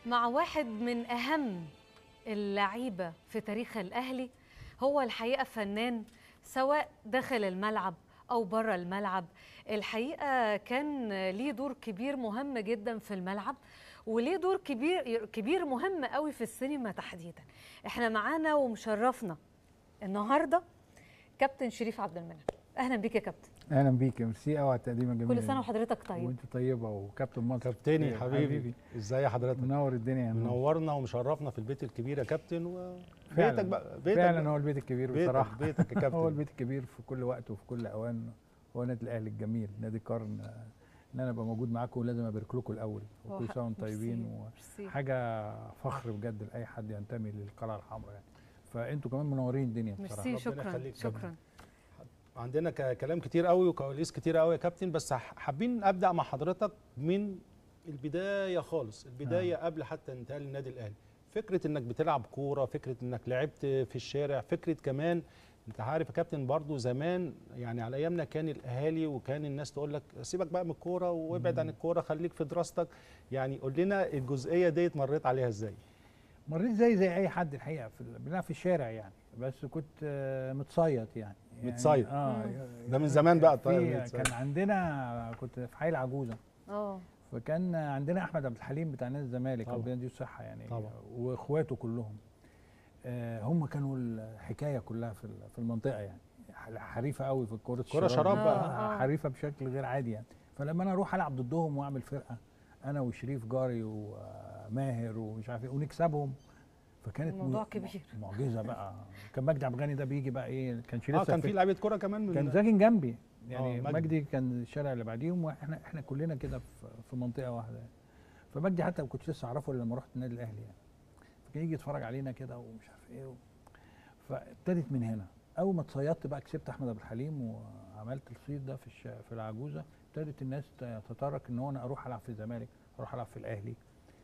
مع واحد من أهم اللعيبة في تاريخ الأهلي هو الحقيقة فنان سواء داخل الملعب أو بره الملعب الحقيقة كان ليه دور كبير مهم جدا في الملعب وليه دور كبير كبير مهم قوي في السينما تحديدا احنا معانا ومشرفنا النهارده كابتن شريف عبد المنعم اهلا بيك يا كابتن اهلا بيك ميرسي قوي على التقديم الجميل كل سنه وحضرتك طيب وانت طيبه وكابتن مصر كابتني إيه، حبيبي ازاي حضرتك منور الدنيا يا منور منورنا ومشرفنا في البيت الكبير يا كابتن وبيتك فعلاً. بقى بيتك فعلا هو البيت الكبير بيتك بصراحه بيتك يا كابتن هو البيت الكبير في كل وقت وفي كل اوان هو نادي الاهلي الجميل نادي قرن آه، ان انا ابقى موجود معاكم ولازم ابارك لكم الاول هو وكل حق- سنه وانتم طيبين ميرسي. وحاجه فخر بجد لاي حد ينتمي للقلعه الحمراء يعني فانتوا كمان منورين الدنيا بصراحه ميرسي ربنا شكرا يخليك يا شكرا عندنا ك- كلام كتير قوي وكواليس كتير قوي يا كابتن بس ح- حابين ابدا مع حضرتك من البدايه خالص البدايه قبل حتى انتقال النادي الاهلي فكره انك بتلعب كوره فكره انك لعبت في الشارع فكره كمان انت عارف يا كابتن برضو زمان يعني على ايامنا كان الاهالي وكان الناس تقول لك سيبك بقى من الكوره وابعد عن الكوره خليك في دراستك يعني قول لنا الجزئيه ديت مريت عليها ازاي مريت زي زي اي حد الحقيقه في ال- بنلعب في الشارع يعني بس كنت آه، متصيط يعني يعني متصيط. اه ده من زمان بقى طيب في متصيط. كان عندنا كنت في حي العجوزه اه فكان عندنا احمد عبد الحليم بتاع نادي الزمالك طبعا. ربنا يديه الصحه يعني طبعا. واخواته كلهم آه هم كانوا الحكايه كلها في ال- في المنطقه يعني ح- حريفه قوي في الكوره كرة شراب بقى. آه حريفه بشكل غير عادي يعني فلما انا اروح العب ضدهم واعمل فرقه انا وشريف جاري وماهر ومش عارف ايه ونكسبهم فكانت الموضوع م- كبير. معجزه بقى كان مجدي عبد الغني ده بيجي بقى ايه كان اه لسه كان في لعيبه كوره كمان من كان ساكن جنبي يعني آه، مجدي. مجدي كان الشارع اللي بعديهم واحنا احنا كلنا كده في في منطقه واحده يعني. فمجدي حتى ما كنتش لسه اعرفه الا لما رحت النادي الاهلي يعني فكان يجي يتفرج علينا كده ومش عارف ايه و... فابتدت من هنا اول ما اتصيدت بقى كسبت احمد عبد الحليم وعملت الصيد ده في الش... في العجوزه ابتدت الناس تتطرق ان هو انا اروح العب في الزمالك اروح العب في الاهلي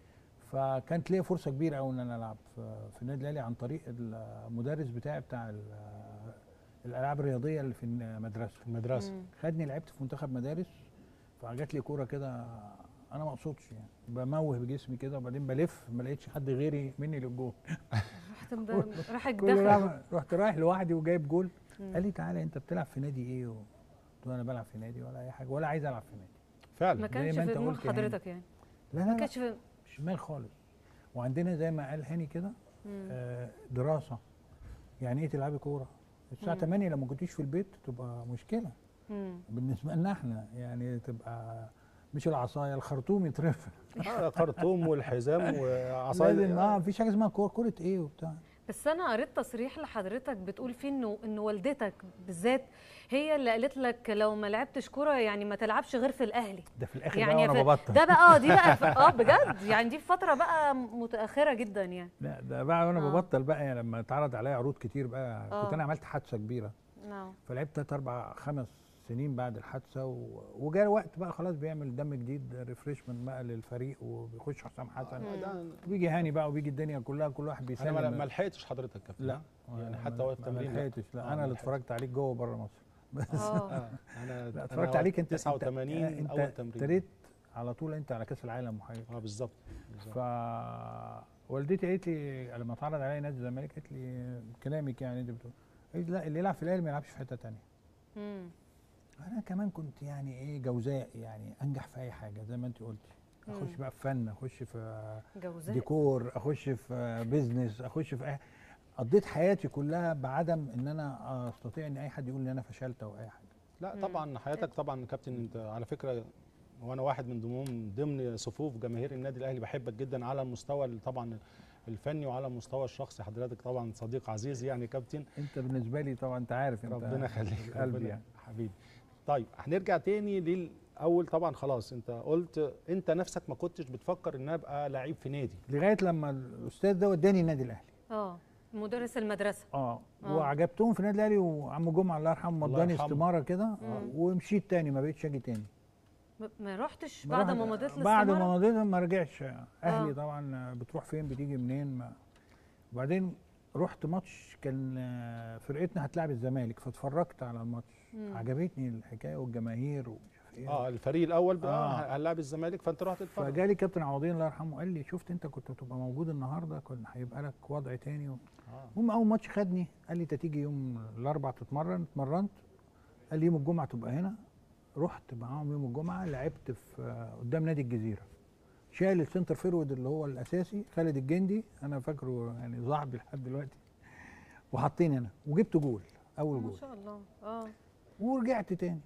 فكانت ليا فرصه كبيره قوي ان انا العب في, في النادي الاهلي عن طريق المدرس بتاعي بتاع ال- الالعاب الرياضيه اللي في المدرسه في المدرسه مم. خدني لعبت في منتخب مدارس فجات لي كوره كده انا ما اقصدش يعني بموه بجسمي كده وبعدين بلف ما لقيتش حد غيري مني للجول رحت ب- راح كله الدخل راح- رحت رايح لوحدي وجايب جول مم. قال لي تعالى انت بتلعب في نادي ايه و- قلت له انا بلعب في نادي ولا اي حاجه ولا عايز العب في نادي فعلا ما كانش ما في أنت دماغ قلت يعني. حضرتك يعني لا لا ما لا كانش في شمال خالص وعندنا زي ما قال هاني كده مم. آه، دراسه يعني ايه تلعبي كوره الساعه مم. 8 لما كنتيش في البيت تبقى مشكله مم. بالنسبه لنا احنا يعني تبقى مش العصايه الخرطوم يترفع اه خرطوم والحزام لازم وعصايه اه مفيش حاجه اسمها كوره كوره ايه وبتاع بس انا قريت تصريح لحضرتك بتقول فيه انه ان والدتك بالذات هي اللي قالت لك لو ما لعبتش كوره يعني ما تلعبش غير في الاهلي ده في الاخر يعني بقى وانا في- ببطل ده بقى اه دي بقى ف- اه بجد يعني دي في فتره بقى متاخره جدا يعني لا ده بقى وانا آه. ببطل بقى يعني لما اتعرض عليا عروض كتير بقى آه. كنت انا عملت حادثه كبيره نعم فلعبت تلات اربع خمس سنين بعد الحادثه و... وجاء وقت بقى خلاص بيعمل دم جديد ريفريشمنت بقى للفريق وبيخش حسام حسن مم. وبيجي هاني بقى وبيجي الدنيا كلها كل واحد انا بيسلم ما- ما لحقتش حضرتك يا كابتن لا يعني ما- حتى وقت ما التمرين لا. لحقتش لا آه، انا ما اللي لحقتش. اتفرجت عليك جوه بره مصر بس اه آه، انا لا أنا اتفرجت عليك انت 89 انت اول انت تمرين ابتديت على طول انت على كاس العالم وحاجه اه بالظبط بالظبط. ف والدتي قالت لي لما اتعرض عليا نادي الزمالك قالت لي كلامك يعني انت بتقول قالت لي لا اللي يلعب في الاهلي ما يلعبش في حته ثانيه مم. انا كمان كنت يعني ايه جوزاء يعني انجح في اي حاجه زي ما انت قلتي اخش مم. بقى في فن اخش في جوزاء ديكور اخش في بيزنس اخش في أي قضيت حياتي كلها بعدم ان انا استطيع ان اي حد يقول ان انا فشلت او اي حاجه لا مم. طبعا حياتك طبعا كابتن انت على فكره وانا واحد من ضمن ضمن صفوف جماهير النادي الاهلي بحبك جدا على المستوى ال- طبعا الفني وعلى المستوى الشخصي حضرتك طبعا صديق عزيز يعني كابتن انت بالنسبه لي طبعا انت عارف انت ربنا يخليك قلبي ربنا يعني حبيبي طيب هنرجع تاني للاول طبعا خلاص انت قلت انت نفسك ما كنتش بتفكر ان أنا ابقى لعيب في نادي لغايه لما الاستاذ ده وداني النادي الاهلي اه مدرس المدرسه اه آه. وعجبتهم في النادي الاهلي وعم جمعه الله يرحمه الله مضاني يرحمه. استماره كده مم. ومشيت تاني ما بقتش اجي تاني ما- ما رحتش بعد ما مضيت بعد ما الاستمارة؟ مضيت ما رجعش اهلي آه. طبعا بتروح فين بتيجي منين ما وبعدين رحت ماتش كان آه، فرقتنا هتلاعب الزمالك فاتفرجت على الماتش مم. عجبتني الحكايه والجماهير ومش عارف عارف ايه اه الفريق الاول بقى آه. هنلعب الزمالك فانت رحت تتفرج فجالي كابتن عوضين الله يرحمه قال لي شفت انت كنت هتبقى موجود النهارده كان هيبقى لك وضع تاني و... آه. المهم اول ماتش خدني قال لي انت تيجي يوم الاربع تتمرن اتمرنت قال لي يوم الجمعه تبقى هنا رحت معاهم يوم الجمعه لعبت في آه، قدام نادي الجزيره شايل السنتر فيرود اللي هو الاساسي خالد الجندي انا فاكره يعني صاحبي لحد دلوقتي وحطيني انا وجبت جول اول ما جول شاء الله اه ورجعت تاني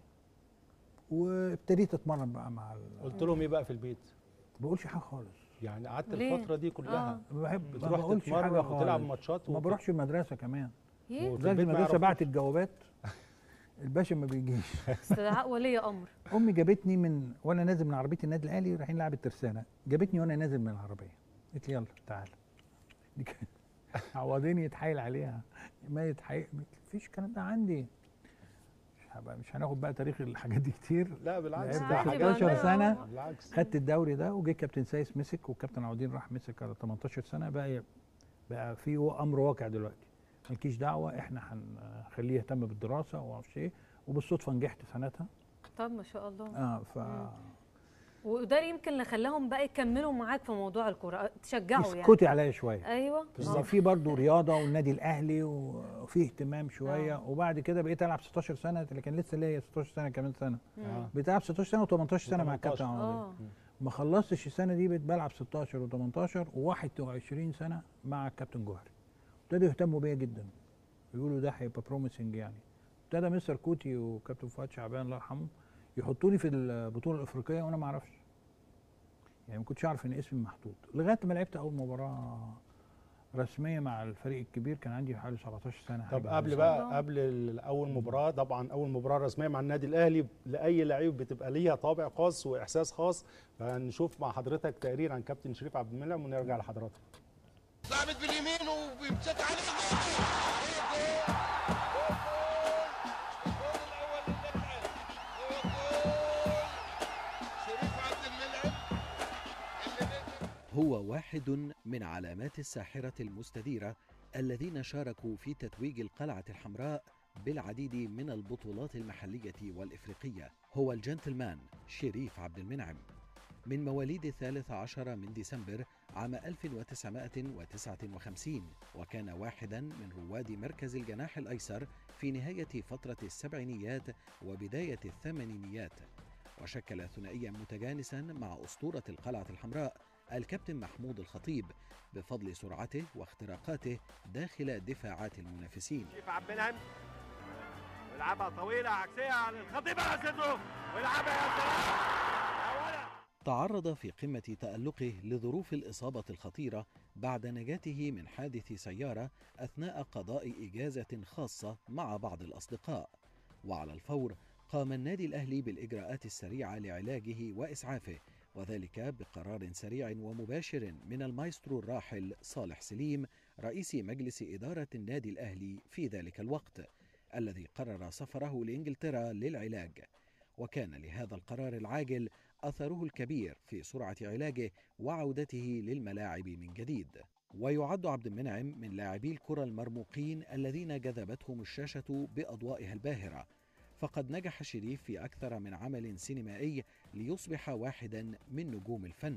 وابتديت اتمرن بقى مع ال... قلت لهم ايه بقى في البيت ما بقولش حاجه خالص يعني قعدت ليه؟ الفتره دي كلها آه. ما بحب ما بتروح بقولش حاجه تتمرن وتلعب خالص ماتشات ما وت- بروحش المدرسه كمان ايه وفي زي البيت ما المدرسه يعرفوش. بعت الجوابات الباشا ما بيجيش استدعاء ولي امر امي جابتني من وانا نازل من عربيه النادي الاهلي رايحين نلعب الترسانه جابتني وانا نازل من العربيه قالت لي يلا تعالى دي كانت عوضيني يتحايل عليها ما يتحايل مفيش الكلام ده عندي مش هبقى مش هناخد بقى تاريخ الحاجات دي كتير لا بالعكس لعبت ده عادي حاجات- بقى، 11 سنة. بالعكس خدت الدوري ده وجه كابتن سايس مسك وكابتن عودين راح مسك على 18 سنه بقى بقى في امر واقع دلوقتي مالكيش دعوه احنا هنخليه يهتم بالدراسه وما اعرفش ايه وبالصدفه نجحت سنتها طب ما شاء الله اه ف مم. وده يمكن اللي خلاهم بقى يكملوا معاك في موضوع الكوره تشجعوا يعني اسكتي عليا شويه ايوه بالظبط. يعني في برضه رياضه والنادي الاهلي وفي اهتمام شويه آه. وبعد كده بقيت العب 16 سنه لكن لسه ليا 16 سنه كمان سنه آه. بتلعب 16 سنه و18 سنه مع الكابتن 18. عوضين اه ما خلصتش السنه دي بقيت بلعب 16 و18 و21 سنه مع الكابتن جوهري ابتدوا يهتموا بيا جدا يقولوا ده هيبقى بروميسنج يعني ابتدى مستر كوتي وكابتن فؤاد شعبان الله يرحمه يحطوني في البطوله الافريقيه وانا ما اعرفش يعني ما كنتش اعرف ان اسمي محطوط لغايه ما لعبت اول مباراه رسميه مع الفريق الكبير كان عندي حوالي 17 سنه طب حاجة قبل زي بقى الله. قبل ال- اول مباراه طبعا اول مباراه رسميه مع النادي الاهلي لاي لعيب بتبقى ليها طابع خاص واحساس خاص فهنشوف مع حضرتك تقرير عن كابتن شريف عبد المنعم ونرجع لحضرتك لعبت باليمين وبيمسك عليها شريف عبد المنعم اللي نزل هو واحد من علامات الساحرة المستديرة الذين شاركوا في تتويج القلعة الحمراء بالعديد من البطولات المحلية والإفريقية هو الجنتلمان شريف عبد المنعم من مواليد الثالث عشر من ديسمبر عام 1959 وكان واحدا من رواد مركز الجناح الأيسر في نهاية فترة السبعينيات وبداية الثمانينيات وشكل ثنائيا متجانسا مع أسطورة القلعة الحمراء الكابتن محمود الخطيب بفضل سرعته واختراقاته داخل دفاعات المنافسين شريف عبد المنعم ويلعبها طويله عكسيه على الخطيب على صدره ويلعبها يا سلام يا ولد تعرض في قمة تألقه لظروف الإصابة الخطيرة بعد نجاته من حادث سيارة أثناء قضاء إجازة خاصة مع بعض الأصدقاء وعلى الفور قام النادي الأهلي بالإجراءات السريعة لعلاجه وإسعافه وذلك بقرار سريع ومباشر من المايسترو الراحل صالح سليم رئيس مجلس إدارة النادي الأهلي في ذلك الوقت الذي قرر سفره لإنجلترا للعلاج وكان لهذا القرار العاجل أثره الكبير في سرعة علاجه وعودته للملاعب من جديد ويعد عبد المنعم من لاعبي الكرة المرموقين الذين جذبتهم الشاشة بأضوائها الباهرة فقد نجح شريف في أكثر من عمل سينمائي ليصبح واحدا من نجوم الفن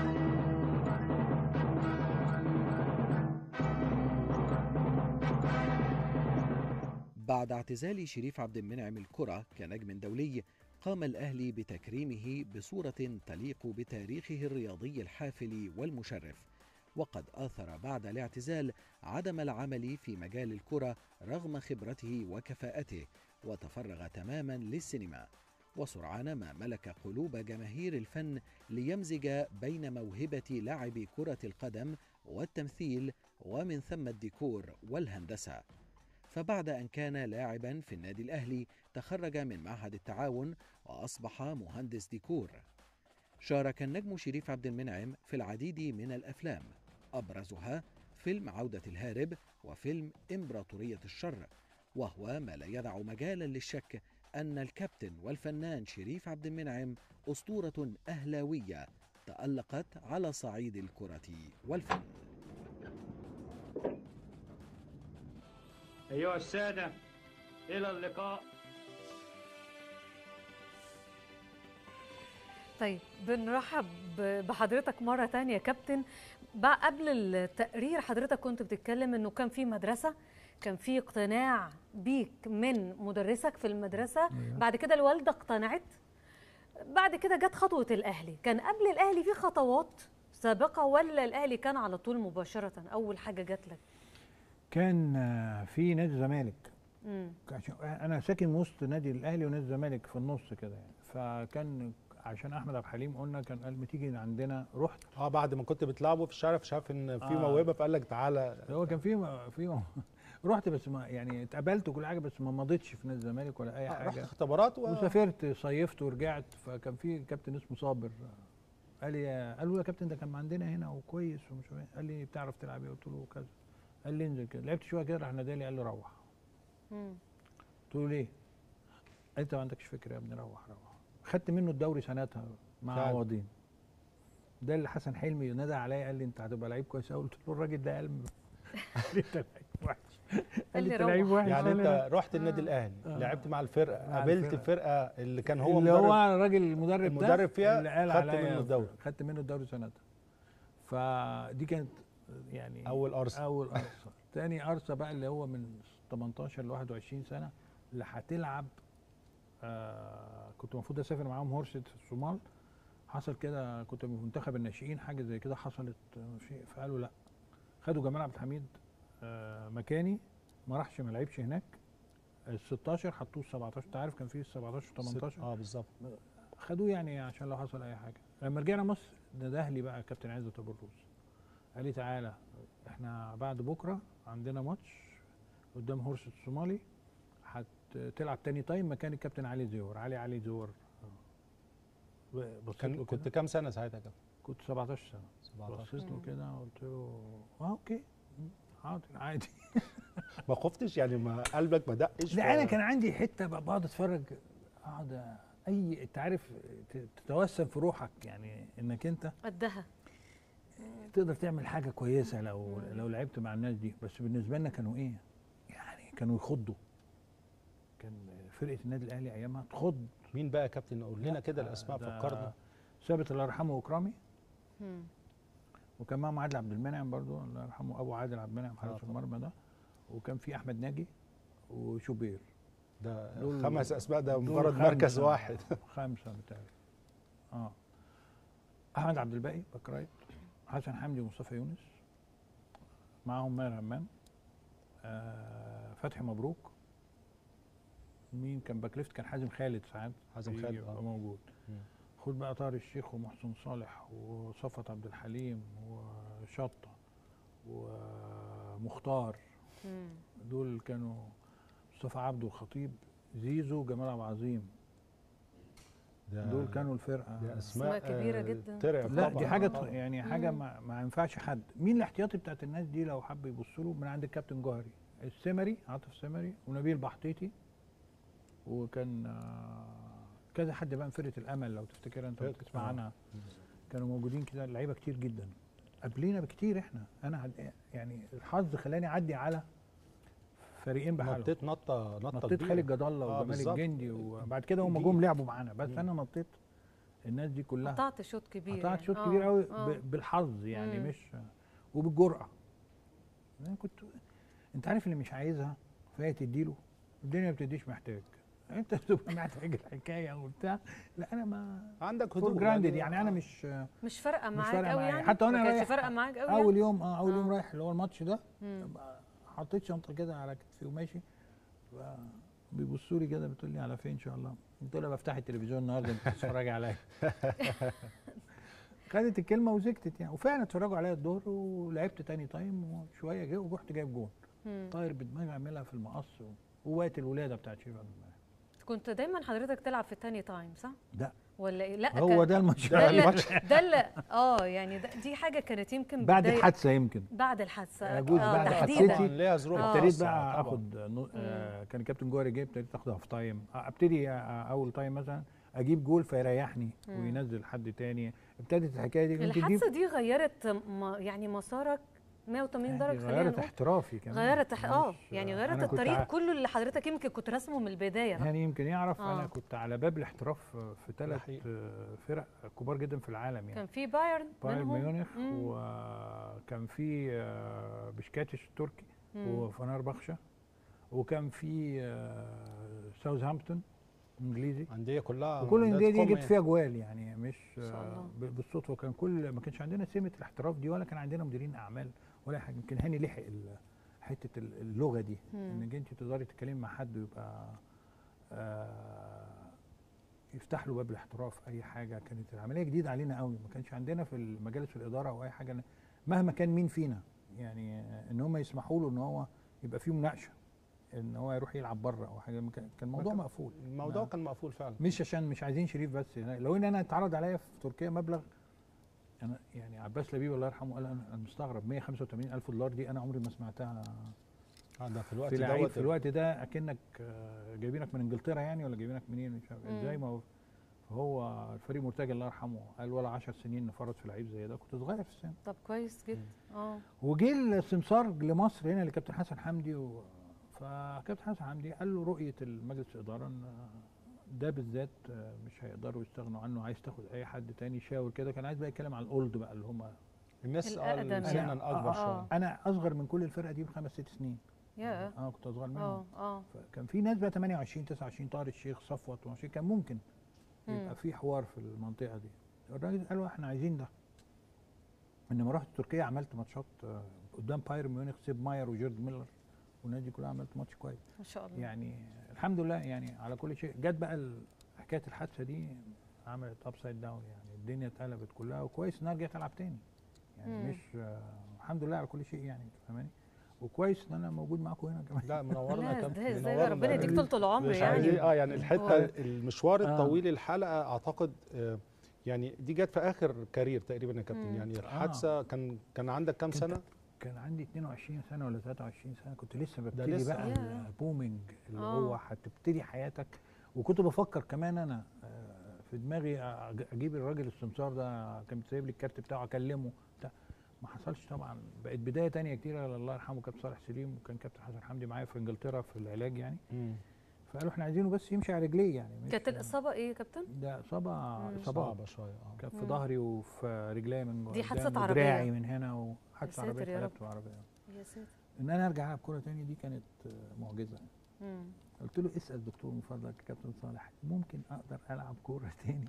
بعد اعتزال شريف عبد المنعم الكرة كنجم دولي قام الأهلي بتكريمه بصورة تليق بتاريخه الرياضي الحافل والمشرف وقد آثر بعد الاعتزال عدم العمل في مجال الكرة رغم خبرته وكفاءته وتفرغ تماما للسينما وسرعان ما ملك قلوب جماهير الفن ليمزج بين موهبة لاعب كرة القدم والتمثيل ومن ثم الديكور والهندسة فبعد أن كان لاعبا في النادي الأهلي تخرج من معهد التعاون وأصبح مهندس ديكور شارك النجم شريف عبد المنعم في العديد من الأفلام أبرزها فيلم عودة الهارب وفيلم إمبراطورية الشر وهو ما لا يدع مجالا للشك أن الكابتن والفنان شريف عبد المنعم أسطورة أهلاوية تألقت على صعيد الكرة والفن ايها الساده الى اللقاء طيب بنرحب ب- بحضرتك مرة تانية يا كابتن بقى قبل التقرير حضرتك كنت بتتكلم انه كان في مدرسة كان في اقتناع بيك من مدرسك في المدرسة أيوة. بعد كده الوالدة اقتنعت بعد كده جت خطوة الأهلي كان قبل الأهلي في خطوات سابقة ولا الأهلي كان على طول مباشرة أول حاجة جات لك كان آه، في نادي الزمالك مم. عشان انا ساكن وسط نادي الاهلي ونادي الزمالك في النص كده يعني فكان عشان احمد عبد الحليم قلنا كان قال ما تيجي عندنا رحت اه بعد ما كنت بتلعبه في الشارع فشاف ان في آه. موهبه فقال لك تعالى هو كان في في رحت بس ما يعني اتقابلت وكل حاجه بس ما مضيتش في نادي الزمالك ولا اي آه، رحت حاجه اختبارات و... وسافرت صيفت ورجعت فكان في كابتن اسمه صابر قال لي قال له يا كابتن ده كان عندنا هنا وكويس ومش عارف إيه. قال لي بتعرف تلعب ايه قلت له كذا قال لي انزل كده لعبت شويه كده راح نادالي قال لي روح مم. قلت له ليه؟ قال انت ما عندكش فكره يا ابني روح روح خدت منه الدوري سنتها مع فعلا. عوضين ده اللي حسن حلمي نادى عليا قال لي انت هتبقى لعيب كويس قوي قلت له الراجل ده قال قال لي انت لعيب وحش قال لي لي انت لعيب روح. وحش يعني قال لي لا. انت رحت النادي آه. الاهلي آه. لعبت مع الفرقه مع قابلت الفرقة. الفرقه اللي كان هو اللي مدرب هو الراجل المدرب ده المدرب فيها اللي قال خدت عليا منه الدوري. خدت منه الدوري سنتها فدي كانت يعني اول ارسنال اول قرصه تاني قرصه بقى اللي هو من 18 ل 21 سنه اللي هتلعب آه كنت المفروض اسافر معاهم هورسة الصومال حصل كده كنت في منتخب الناشئين حاجه زي كده حصلت آه، شيء فقالوا لا خدوا جمال عبد الحميد آه مكاني ما راحش ما لعبش هناك ال 16 حطوه ال 17 انت عارف كان في ال 17 و 18 اه بالظبط خدوه يعني عشان لو حصل اي حاجه لما رجعنا مصر نده لي بقى كابتن عزت ابو الروس قال لي تعالى احنا بعد بكره عندنا ماتش قدام هورس الصومالي هتلعب تاني تايم مكان الكابتن علي زور علي علي زور بصيت كان له كنت كده كام سنه ساعتها يا كابتن كنت 17 سنه 17 بصيت له مم. كده قلت له اه اوكي مم، حاضر عادي ما خفتش يعني ما قلبك ما دقش لا انا ف- كان عندي حته بقى بقعد اتفرج اقعد اي انت عارف ت- تتوسم في روحك يعني انك انت قدها تقدر تعمل حاجه كويسه لو لو لعبت مع الناس دي بس بالنسبه لنا كانوا ايه يعني كانوا يخضوا كان فرقه النادي الاهلي ايامها تخض مين بقى يا كابتن قول لنا لا، كده الاسماء ده فكرنا ثابت الله يرحمه واكرامي مم. وكان معاهم عادل عبد المنعم برضو الله يرحمه ابو عادل عبد المنعم حارس طبعا. المرمى ده وكان في احمد ناجي وشوبير ده دول- خمس اسماء ده دول مجرد خمسة. مركز واحد خمسه بتاعي اه احمد عبد الباقي باك رايت حسن حمدي ومصطفى يونس معاهم ماهر همام آه فتحي مبروك مين كان باك ليفت كان حازم خالد ساعات حازم يجي خالد، يبقى آه. موجود مم. خد بقى طاهر الشيخ ومحسن صالح وصفت عبد الحليم وشطه ومختار مم. دول كانوا مصطفى عبده الخطيب زيزو جمال عبد العظيم ده دول كانوا الفرقه دي أسماء اسماء كبيرة آه، جدا. ترعب لا طبعاً. دي حاجه آه. يعني حاجه مم. ما, ما ينفعش حد مين الاحتياطي بتاعت الناس دي لو حب يبص له من عند الكابتن جوهري السمري عاطف سمري ونبيل بحطيتي وكان آه، كذا حد بقى من فرقه الامل لو تفتكر انت فاكر، بتسمع آه. عنها كانوا موجودين كده لعيبه كتير جدا قبلينا بكتير احنا انا عد- يعني الحظ خلاني اعدي على فريقين بحالهم نطيت نطه نطه نطيت كبيرة. خالد جد الله آه، وجمال بالظبط. الجندي وبعد كده هم جيل. جم لعبوا معانا بس مم. انا نطيت الناس دي كلها قطعت شوط كبير قطعت شوط يعني. كبير آه، قوي آه. ب- بالحظ يعني مم. مش وبالجرأة انا كنت انت عارف اللي مش عايزها فهي تديله الدنيا ما بتديش محتاج انت بتبقى محتاج الحكايه وبتاع لا انا ما عندك فور هدوء جراندد يعني انا آه. مش مش فارقه مش معاك فارقة قوي معايا. يعني حتى وأنا ما كانتش رايح فارقه معاك قوي اول يعني؟ يوم اه اول يوم آه. رايح اللي هو الماتش ده مم. حطيت شنطه كده على كتفي وماشي بيبصوا لي كده بتقول لي على فين ان شاء الله قلت لها بفتح التلفزيون النهارده انت بتتفرجي عليا خدت الكلمه وسكتت يعني وفعلا اتفرجوا عليا الظهر ولعبت تاني تايم وشويه جه ورحت جايب جون مم. طاير بدماغي اعملها في المقص ووقت الولاده بتاعت شيف عبد المنعم كنت دايما حضرتك تلعب في التاني تايم صح؟ لا ولا ايه؟ لا هو كان- ده الماتش ده اللي الماتش. ده اللي اه يعني ده دي حاجه كانت يمكن بعد بداية- الحادثه يمكن بعد الحادثه يجوز آه، بعد تحديداً. حادثتي. طبعا ليها ظروف آه. ابتديت خاصة بقى طبعاً. اخد نو- آه كان الكابتن جوهري جاي ابتديت اخد هاف تايم آه، ابتدي آه، اول تايم مثلا اجيب جول فيريحني مم. وينزل حد تاني ابتدت الحكايه دي انت دي الحادثه دي غيرت م- يعني مسارك 180 يعني درجه خلينا غيرت نقول احترافي كمان غيرت تح... اه مش- يعني أنا غيرت كنت الطريق ع- كله اللي حضرتك يمكن كنت راسمه من البدايه بقى. يعني يمكن يعرف آه. انا كنت على باب الاحتراف في ثلاث حقيقي. فرق كبار جدا في العالم يعني كان في بايرن بايرن منهم. ميونخ مم. وكان في آه، بشكاتش التركي مم. وفنربخشة وكان في آه، ساوثهامبتون انجليزي انديه كلها وكل أندية الانديه دي قمة جبت فيها جوال يعني مش ما شاء آه، الله. ب- بالصدفه كان كل ما كانش عندنا سمه الاحتراف دي ولا كان عندنا مديرين اعمال ولا حاجه يمكن هاني لحق ال- حته ال- اللغه دي مم. انك انت تقدري تتكلمي مع حد ويبقى آه، يفتح له باب الاحتراف اي حاجه كانت العمليه جديده علينا قوي ما كانش عندنا في المجالس الاداره او اي حاجه مهما كان مين فينا يعني آه، ان هم يسمحوا له ان هو يبقى فيه مناقشه ان هو يروح يلعب بره او حاجه كان كان الموضوع كان- مقفول الموضوع ما- كان مقفول فعلا مش عشان مش عايزين شريف بس يعني لو ان انا اتعرض عليا في تركيا مبلغ انا يعني عباس لبيب الله يرحمه قال انا أنا مستغرب 185 الف دولار دي انا عمري ما سمعتها آه، ده في الوقت في لعيب دوت في الوقت ده اكنك آه، جايبينك من انجلترا يعني ولا جايبينك منين مش عارف مم. ازاي ما هو هو الفريق مرتجى الله يرحمه قال ولا 10 سنين نفرط في لعيب زي ده كنت صغير في السن طب كويس جدا اه وجه السمسار لمصر هنا لكابتن حسن حمدي و... فكابتن حسن حمدي قال له رؤيه المجلس الاداره ان ده بالذات مش هيقدروا يستغنوا عنه عايز تاخد اي حد تاني شاور كده كان عايز بقى يتكلم على الاولد بقى اللي هم الناس آه، الأقدم اللي يعني. سنا اكبر آه. شويه انا اصغر من كل الفرقه دي بخمس ست سنين يا انا كنت اصغر اه منهم اه فكان في ناس بقى 28 29 طاهر الشيخ صفوت وماشي كان ممكن يبقى مم. في حوار في المنطقه دي الراجل قالوا احنا عايزين ده انما رحت تركيا عملت ماتشات آه، قدام بايرن ميونخ سيب ماير وجيرد ميلر والناس دي كلها عملت ماتش كويس ما شاء الله يعني الحمد لله يعني على كل شيء جت بقى ال- حكايه الحادثه دي عملت ابسايد داون يعني الدنيا اتقلبت كلها وكويس ان انا رجعت العب تاني يعني مم. مش آه، الحمد لله على كل شيء يعني أنت فاهماني وكويس ان انا موجود معاكم هنا كمان لا منورنا يا لا كابتن ازاي ازاي منورنا. ربنا يديك طول العمر مش يعني عايزين اه يعني الحته هو- المشوار آه. الطويل الحلقه اعتقد آه يعني دي جت في اخر كارير تقريبا يا كابتن مم. يعني الحادثه كان كان عندك كام كنت- سنه؟ كان عندي 22 سنه ولا 23 سنه كنت لسه ده ببتدي لسه. بقى ياه. البومينج اللي آه. هو هتبتدي حياتك وكنت بفكر كمان انا آه، في دماغي أج- اجيب الراجل السمسار ده كان سايب لي الكارت بتاعه اكلمه بتاع ما حصلش طبعا بقت بدايه تانية كتيره الله يرحمه كابتن صالح سليم وكان كابتن حسن حمدي معايا في انجلترا في العلاج يعني فقالوا احنا عايزينه بس يمشي على رجليه يعني مش- كانت الاصابه ايه يا كابتن؟ ده اصابه مم. اصابات صعبه شويه اه كان في مم. ظهري وفي رجليا من دي قدام حادثة ودراعي عربية. من هنا وحادثه يا ساتر عربيه يا رب. اتقلبت عربيه يا ساتر ان انا ارجع العب كوره تاني دي كانت آه، معجزه مم. قلت له اسال دكتور من فضلك يا كابتن صالح ممكن اقدر العب كوره تاني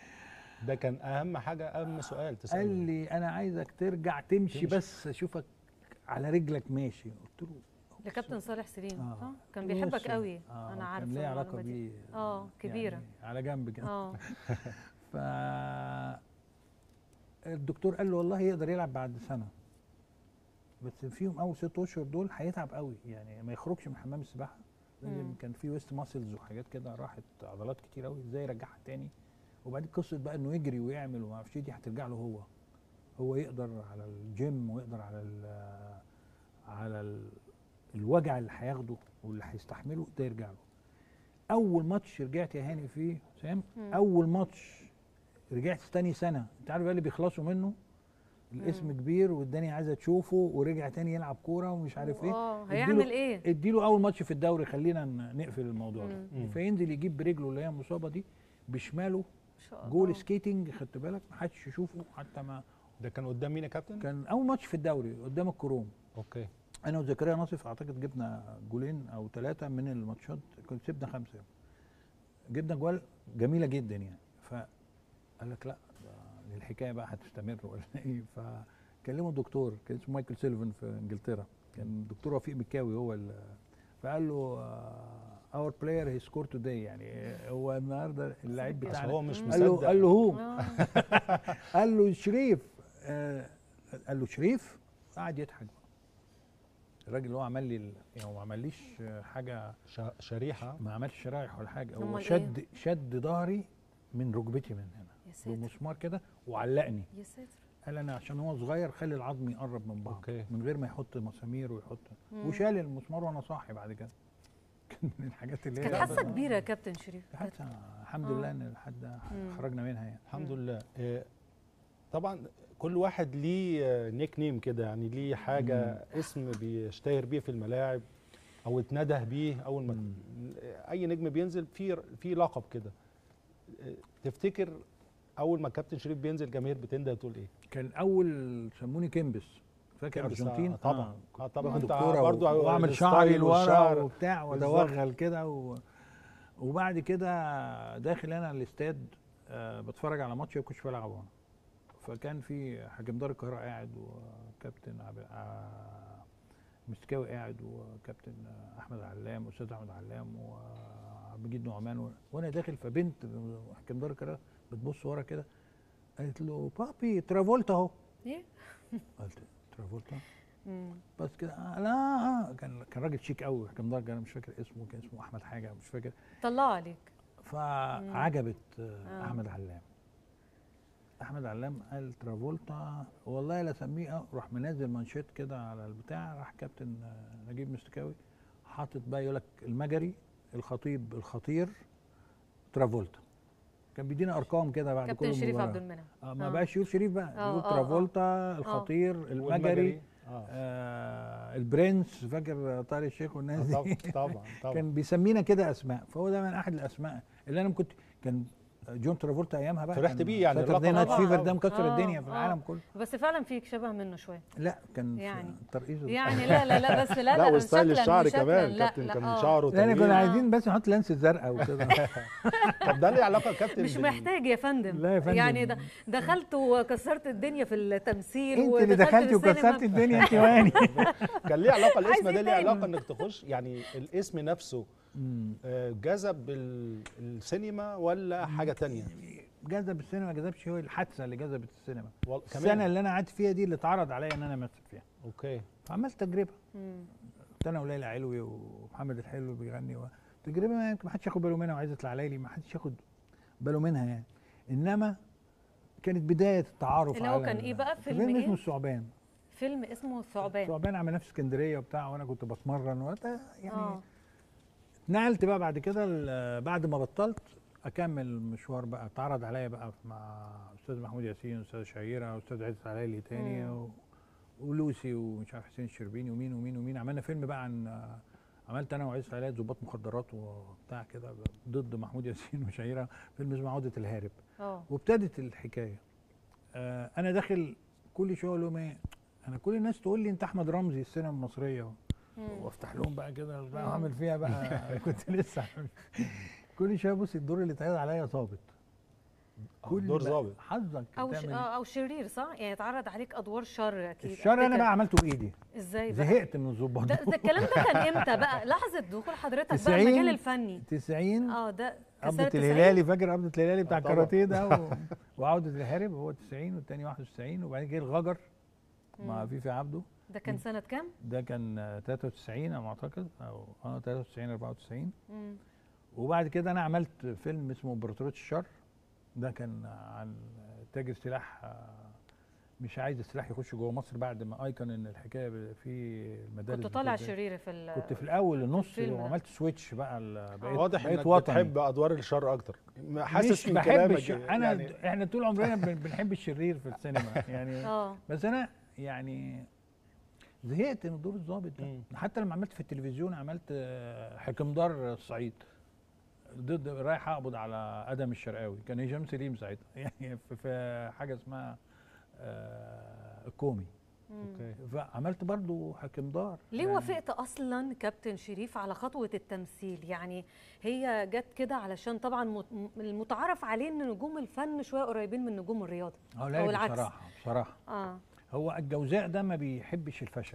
ده كان اهم حاجه اهم سؤال تساله قال لي انا عايزك ترجع تمشي, تمشي. بس اشوفك على رجلك ماشي قلت له لكابتن صالح سليم آه. اه كان قلت له بيحبك يس. قوي آه انا عارفه كان ليه علاقه المعلومة دي. بيه آه، كبيرة. يعني على جنب كده اه ف الدكتور قال له والله يقدر يلعب بعد سنه بس فيهم اول ست اشهر دول هيتعب قوي يعني ما يخرجش من حمام السباحه لان مم. كان في ويست ماسلز وحاجات كده راحت عضلات كتير قوي ازاي يرجعها تاني وبعدين قصه بقى انه يجري ويعمل وما اعرفش إيه، دي هترجع له هو هو يقدر على الجيم ويقدر على ال على ال الوجع اللي هياخده واللي هيستحمله ده يرجع له اول ماتش رجعت يا هاني فيه سام مم. اول ماتش رجعت تاني سنه انت عارف بقى اللي بيخلصوا منه الاسم مم. كبير والدنيا عايزه تشوفه ورجع تاني يلعب كوره ومش عارف ايه اه اديله- هيعمل ايه؟ اديله اول ماتش في الدوري خلينا ن- نقفل الموضوع ده مم. فينزل يجيب برجله اللي هي المصابه دي بشماله ما شاء الله جول سكيتنج خدت بالك ما حدش يشوفه حتى ما ده كان قدام مين يا كابتن؟ كان اول ماتش في الدوري قدام الكروم اوكي انا وزكريا ناصف اعتقد جبنا جولين او ثلاثه من الماتشات كنت سيبنا خمسه جبنا جوال جميله جدا يعني فقال لك لا ده الحكايه بقى هتستمر ولا ايه فكلموا الدكتور كان اسمه مايكل سيلفن في انجلترا كان الدكتور وفيق مكاوي هو ال- فقال له اور بلاير هي سكور توداي يعني هو النهارده اللعيب بس بتاعنا هو مش قال له مصدق قال له هو آه. قال له شريف آه قال له شريف قعد يضحك بقى الراجل اللي هو عمل لي ال- يعني هو ما عمليش آه، حاجه شا- شريحه ما عملش شرايح ولا حاجه هو أمال إيه؟ شد شد ظهري من ركبتي من هنا يا ساتر بمسمار كده وعلقني يا ساتر قال انا عشان هو صغير خلي العظم يقرب من بعض أوكي. من غير ما يحط مسامير ويحط مم. وشال المسمار وانا صاحي بعد كده كان من الحاجات اللي هي كانت حادثه كبيره يا كابتن شريف كانت- حادثه الحمد آه. لله ان الحد مم. خرجنا منها يعني الحمد مم. لله آه، طبعا كل واحد ليه نيك نيم كده يعني ليه حاجه اسم بيشتهر بيه في الملاعب او اتنده بيه اول ما مم. اي نجم بينزل في في لقب كده تفتكر اول ما كابتن شريف بينزل جماهير بتنده تقول ايه كان اول سموني كيمبس فاكر كيمبس، آه، ارجنتين طبعا اه طبعا باخد انت الكوره برضو و- واعمل الستايل شعري لورا والشعر. وبتاع بالظبط. وادوغل كده و... وبعد كده داخل انا الاستاد آه بتفرج على ماتش ما كنتش بلعب وانا فكان في حكم دار القاهره قاعد وكابتن عب... آه مستكاوي قاعد وكابتن آه، احمد علام استاذ احمد علام وعبد المجيد نعمان و... وانا داخل فبنت حكم دار القاهره بتبص ورا كده قالت له بابي ترافولتا اهو إيه؟ قلت ترافولتا مم. بس كده آه لا آه كان كان راجل شيك قوي حكم درجه انا مش فاكر اسمه كان اسمه احمد حاجه مش فاكر طلع عليك فعجبت آه آه. احمد علام احمد علام قال ترافولتا والله لا اسميه آه، راح منزل مانشيت كده على البتاع راح كابتن آه، نجيب مستكاوي حاطط بقى يقول لك المجري الخطيب الخطير ترافولتا كان بيدينا ارقام كده بعد كل كابتن شريف مباراة. عبد المنعم آه ما آه. بقاش يقول شريف بقى آه، يقول آه، آه. ترافولتا الخطير المجري اه آه البرنس فاكر طارق الشيخ والناس آه، دي طبعا طبعا طبعا كان بيسمينا كده اسماء فهو ده من احد الاسماء اللي انا كنت كان جون ترافولتا ايامها بقى فرحت كان بيه يعني ساتردي اللقب نايت طبعاً. فيفر ده مكسر آه، الدنيا في آه. العالم كله بس فعلا فيك شبه منه شويه لا كان في يعني. الترقيص يعني لا لا لا بس لا لا, لا مش وستايل شكلاً، الشعر مش شكلاً، كمان لا كابتن لا كان آه. شعره لان كنا طويل عايزين بس نحط لانس زرقاء وكده طب ده ليه علاقه يا كابتن مش بال- محتاج يا فندم لا يا فندم. يعني د- دخلت وكسرت الدنيا في التمثيل انت اللي ودخلت دخلتي السينما. وكسرتي الدنيا انت واني كان ليه علاقه الاسم عايز ده إيه ليه تاني؟ علاقه انك تخش يعني الاسم نفسه آه، جذب ال- السينما ولا حاجه تانية جذب السينما ما جذبش هو الحادثه اللي جذبت السينما وال- السنه اللي انا قعدت فيها دي اللي اتعرض عليا ان انا امثل فيها اوكي فعملت تجربه مم. كنت انا وليلى علوي ومحمد الحلو بيغني و... تجربه ما يمكن ما حدش ياخد باله منها وعايزه يطلع ليلي ما حدش ياخد باله منها يعني انما كانت بدايه التعارف اللي هو على كان ال- إيه بقى؟ فيلم فيلم إيه؟ اسمه الثعبان فيلم اسمه ثعبان الثعبان عمل نفسه اسكندريه وبتاع وانا كنت بتمرن وقت يعني اه نقلت بقى بعد كده ال- بعد ما بطلت اكمل المشوار بقى اتعرض عليا بقى مع استاذ محمود ياسين استاذ شهيره استاذ عزت علالي تاني مم. و... ولوسي ومش عارف حسين الشربيني ومين ومين ومين عملنا فيلم بقى عن عملت انا وعزت علالي ضباط مخدرات وبتاع كده ضد محمود ياسين وشهيره فيلم اسمه عوده الهارب اه وابتدت الحكايه آه انا داخل كل شويه اقول لهم ايه انا كل الناس تقول لي انت احمد رمزي السينما المصريه مم. وافتح لهم بقى كده بقى مم. اعمل فيها بقى كنت لسه عامل- كل شويه بص الدور اللي اتعرض عليا ظابط كل دور بقى ظابط حظك او ش... تعمل- آه، او شرير صح يعني اتعرض عليك ادوار شر اكيد الشر انا أفتكر. بقى عملته بايدي ازاي بقى زهقت من الظباط ده, ده الكلام ده كان امتى بقى لحظه دخول حضرتك بقى 90 المجال الفني 90 اه ده عبدة كسرت الهلالي فاكر عبدة الهلالي بتاع آه طبعا. الكاراتيه ده و... وعودة الهارب هو 90 والتاني 91 وبعدين جه الغجر مع مم. فيفي عبده ده كان سنه كام ده كان آه، 93 على ما اعتقد او اه 93 94 مم. وبعد كده انا عملت فيلم اسمه امبراطوريه الشر ده كان عن تاجر سلاح آه، مش عايز السلاح يخش جوه مصر بعد ما ايقن ان الحكايه ب- في المدارس كنت طالع بتبدأ- شرير في ال كنت في الاول النص الفيلم ده. وعملت سويتش بقى ال- بقيت واضح بقيت انك وطني بتحب ادوار الشر اكتر حاسس مش من بحب كلامك الش... انا يعني يعني احنا طول عمرنا بن- بنحب الشرير في السينما يعني اه بس انا يعني زهقت من دور الضابط ده مم. حتى لما عملت في التلفزيون عملت آه، حكمدار الصعيد ضد رايح اقبض على ادم الشرقاوي كان هشام سليم ساعتها يعني في- في حاجه اسمها آه، الكومي مم. اوكي فعملت برضو حكمدار ليه يعني وافقت اصلا كابتن شريف على خطوه التمثيل يعني هي جت كده علشان طبعا مت- المتعارف عليه ان نجوم الفن شويه قريبين من نجوم الرياضه اه أو لا العكس. بصراحه بصراحه اه هو الجوزاء ده ما بيحبش الفشل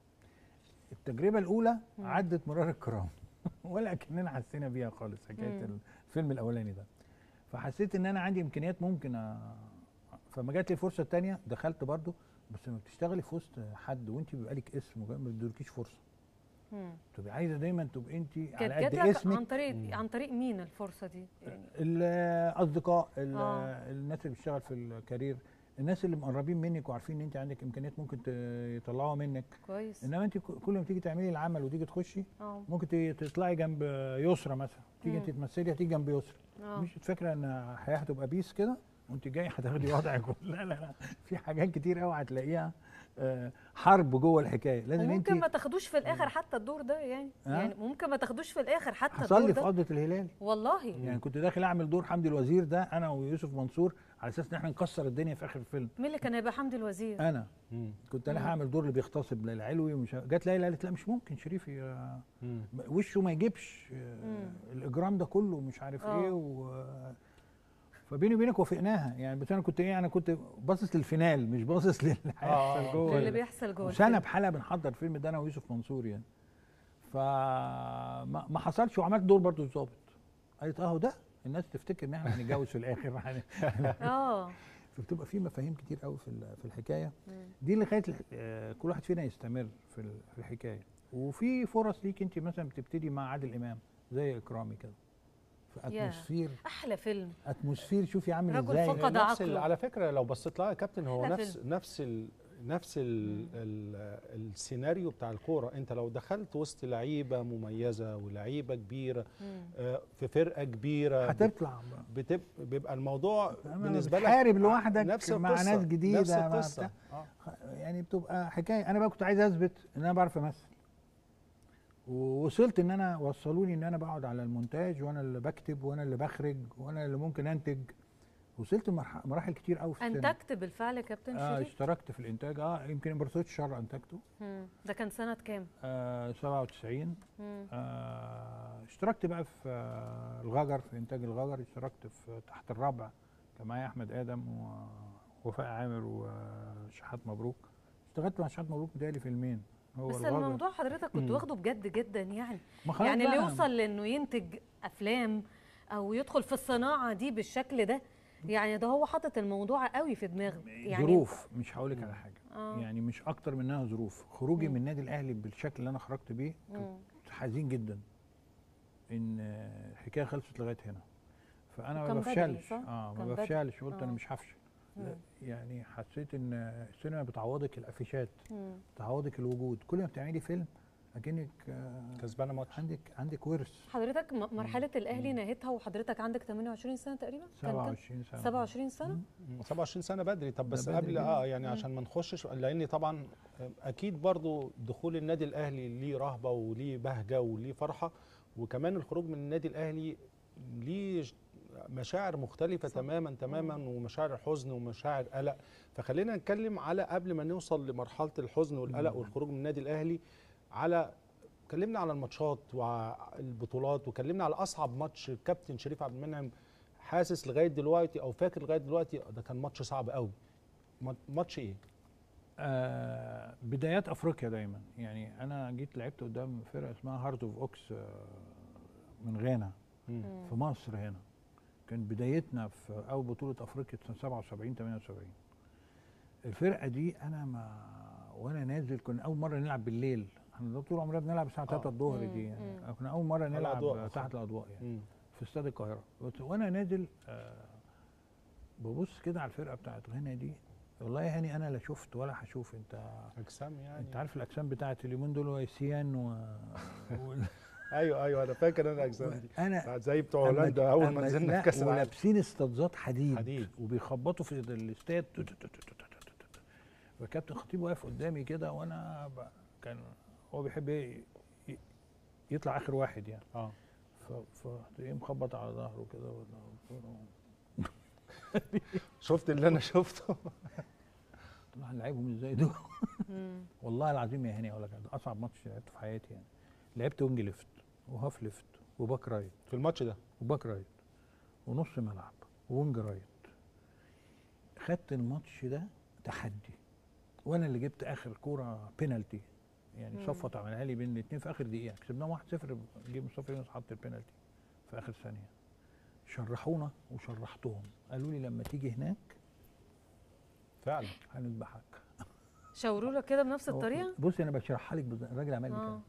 التجربه الاولى مم. عدت مرار الكرام ولا كاننا حسينا بيها خالص حكايه مم. الفيلم الاولاني ده فحسيت ان انا عندي امكانيات ممكن أ... فما جات لي الفرصه الثانيه دخلت برضو بس لما بتشتغلي في وسط حد وانت بيبقى لك اسم وكده ما بيدولكيش فرصه مم. تبقى عايزه دايما تبقى انت كانت على جات قد لك عن اسمك طريق عن طريق مين الفرصه دي يعني الاصدقاء ال- آه. الناس اللي بتشتغل في الكارير الناس اللي مقربين منك وعارفين ان انت عندك امكانيات ممكن ت- يطلعوها منك كويس انما انت ك- كل ما تيجي تعملي العمل وتيجي تخشي اه ممكن ت- تطلعي جنب يسرى مثلا تيجي مم. انت تمثلي هتيجي جنب يسرى اه مش فاكره ان الحياه هتبقى بيس كده وانت جاي هتاخدي وضعك لا لا لا في حاجات كتير قوي هتلاقيها آه، حرب جوه الحكايه لازم انت وممكن ما تاخدوش في الاخر حتى الدور ده يعني ها؟ يعني ممكن ما تاخدوش في الاخر حتى حصل الدور لي في ده قبضه الهلال والله يعني كنت داخل اعمل دور حمدي الوزير ده انا ويوسف منصور على اساس ان احنا نكسر الدنيا في اخر الفيلم مين اللي كان هيبقى حمدي الوزير انا مم. كنت انا هعمل دور اللي بيغتصب ليلى علوي ومش ه- جت ليلى قالت لا مش ممكن شريف ي- مم. وشه ما يجيبش آه، مم. الاجرام ده كله مش عارف آه. ايه و فبيني وبينك وافقناها يعني بس انا كنت ايه انا كنت باصص للفينال مش باصص للي آه، هيحصل جوه اللي ال- بيحصل جوه وسنه الفيلم. بحالها بنحضر الفيلم ده انا ويوسف منصور يعني فما ما حصلش وعملت دور برضه ظابط قالت اهو ده الناس تفتكر ان احنا هنتجوز في الاخر يعني اه فبتبقى في مفاهيم كتير قوي في ال- في الحكايه مم. دي اللي خلت الح- آه، كل واحد فينا يستمر في ال- في الحكايه وفي فرص ليك انت مثلا بتبتدي مع عادل امام زي اكرامي كده في ياه. اتموسفير احلى فيلم اتموسفير شوفي عامل رجل ازاي فقد نفس ال- عقله. على فكره لو بصيت لها يا كابتن هو إحنا نفس نفس ال نفس ال ال السيناريو بتاع الكوره انت لو دخلت وسط لعيبه مميزه ولعيبه كبيره مم. آه، في فرقه كبيره هتطلع بتب... بيبقى الموضوع أما بالنسبه لك بتحارب لوحدك نفس مع القصة، ناس جديدة، نفس مع القصه بتاع. آه. يعني بتبقى حكايه انا بقى كنت عايز اثبت ان انا بعرف امثل ووصلت ان انا وصلوني ان انا بقعد على المونتاج وانا اللي بكتب وانا اللي بخرج وانا اللي ممكن انتج وصلت لمرح- مراحل كتير قوي في السينما. انتجت بالفعل يا كابتن اه شريف اشتركت في الانتاج اه يمكن امبراطوريه الشر انتجته مم. ده كان سنه كام آه 97 مم. آه اشتركت بقى في آه الغجر في انتاج الغجر اشتركت في تحت الربع كان معايا احمد ادم ووفاء عامر وشحات مبروك اشتغلت مع شحات مبروك متهيألي فيلمين هو بس الغجر. الموضوع حضرتك كنت مم. واخده بجد جدا يعني ما خلاص يعني اللي بقى. يوصل لانه ينتج افلام او يدخل في الصناعه دي بالشكل ده يعني ده هو حاطط الموضوع قوي في دماغه يعني ظروف مش هقول لك على حاجه آه. يعني مش اكتر منها ظروف خروجي مم. من النادي الاهلي بالشكل اللي انا خرجت بيه كنت مم. حزين جدا ان آه، الحكايه خلصت لغايه هنا فانا ما وكان بدري، بفشلش صح؟ اه كان ما بدري. بفشلش قلت انا آه. مش هفشل لا، مم. يعني حسيت ان السينما بتعوضك الافيشات مم. بتعوضك الوجود كل ما بتعملي فيلم اكنك آه، كسبانه ماتش عندك عندك ورث حضرتك م- مرحله الاهلي نهيتها وحضرتك عندك 28 سنه تقريبا كان كام؟ 27 سنه 27 سنه مم، 27 سنه بدري طب ده بس بدري قبل جداً. اه يعني عشان ما نخشش لان طبعا آه، اكيد برضو دخول النادي الاهلي ليه رهبه وليه بهجه وليه فرحه وكمان الخروج من النادي الاهلي ليه ج- مشاعر مختلفة تماما تماما ومشاعر حزن ومشاعر قلق فخلينا نتكلم على قبل ما نوصل لمرحلة الحزن والقلق والخروج من النادي الأهلي على اتكلمنا على الماتشات والبطولات وكلمنا على أصعب ماتش الكابتن شريف عبد المنعم حاسس لغاية دلوقتي أو فاكر لغاية دلوقتي ده كان ماتش صعب قوي مات- ماتش إيه؟ آه بدايات افريقيا دايما يعني انا جيت لعبت قدام فرقه اسمها هارت اوف اوكس آه من غانا مم. في مصر هنا كان بدايتنا في اول بطوله افريقيا سنه 77 78 الفرقه دي انا ما وانا نازل كنا اول مره نلعب بالليل احنا ده طول عمرنا بنلعب الساعه 3 آه. الظهر مم، دي يعني مم. كنا اول مره على نلعب أضواء تحت الاضواء يعني مم. في استاد القاهره بس وانا نازل آه ببص كده على الفرقه بتاعت غانا دي والله يا هاني انا لا شفت ولا هشوف انت أجسام يعني انت عارف الاجسام بتاعت اليومين دول ويسيان و... و... أيوه أيوه أنا فاكر أنا الأجسام دي انا زي بتوع أما- هولندا أول ما أما- نزلنا لا، في كأس العالم ولابسين استاذات حديد, حديد. وبيخبطوا في الاستاد تو- تو- تو- تو- تو- تو- تو- تو- تو. فكابتن خطيب واقف قدامي كده وانا ب... كان هو بيحب ي... ي- يطلع اخر واحد يعني اه ف... فتلاقيه مخبط على ظهره كده ولا- شفت اللي أنا شفته طلع هنلعبهم ازاي دول مم. والله العظيم يا هاني اقول لك ده اصعب ماتش لعبته في حياتي يعني لعبت وينج ليفت وهاف ليفت وباك رايت في الماتش ده وباك رايت ونص ملعب وينج رايت خدت الماتش ده تحدي وانا اللي جبت اخر كوره بينالتي يعني مم. صفت عملها لي بين الاثنين في اخر دقيقه كسبناهم 1-0 جيب مصطفى يونس حط البينالتي في اخر ثانيه شرحونا وشرحتهم قالوا لي لما تيجي هناك فعلا هنذبحك شاوروا لك كده بنفس هو- الطريقه بصي انا بشرحها لك بالظبط. الراجل عمل لي اه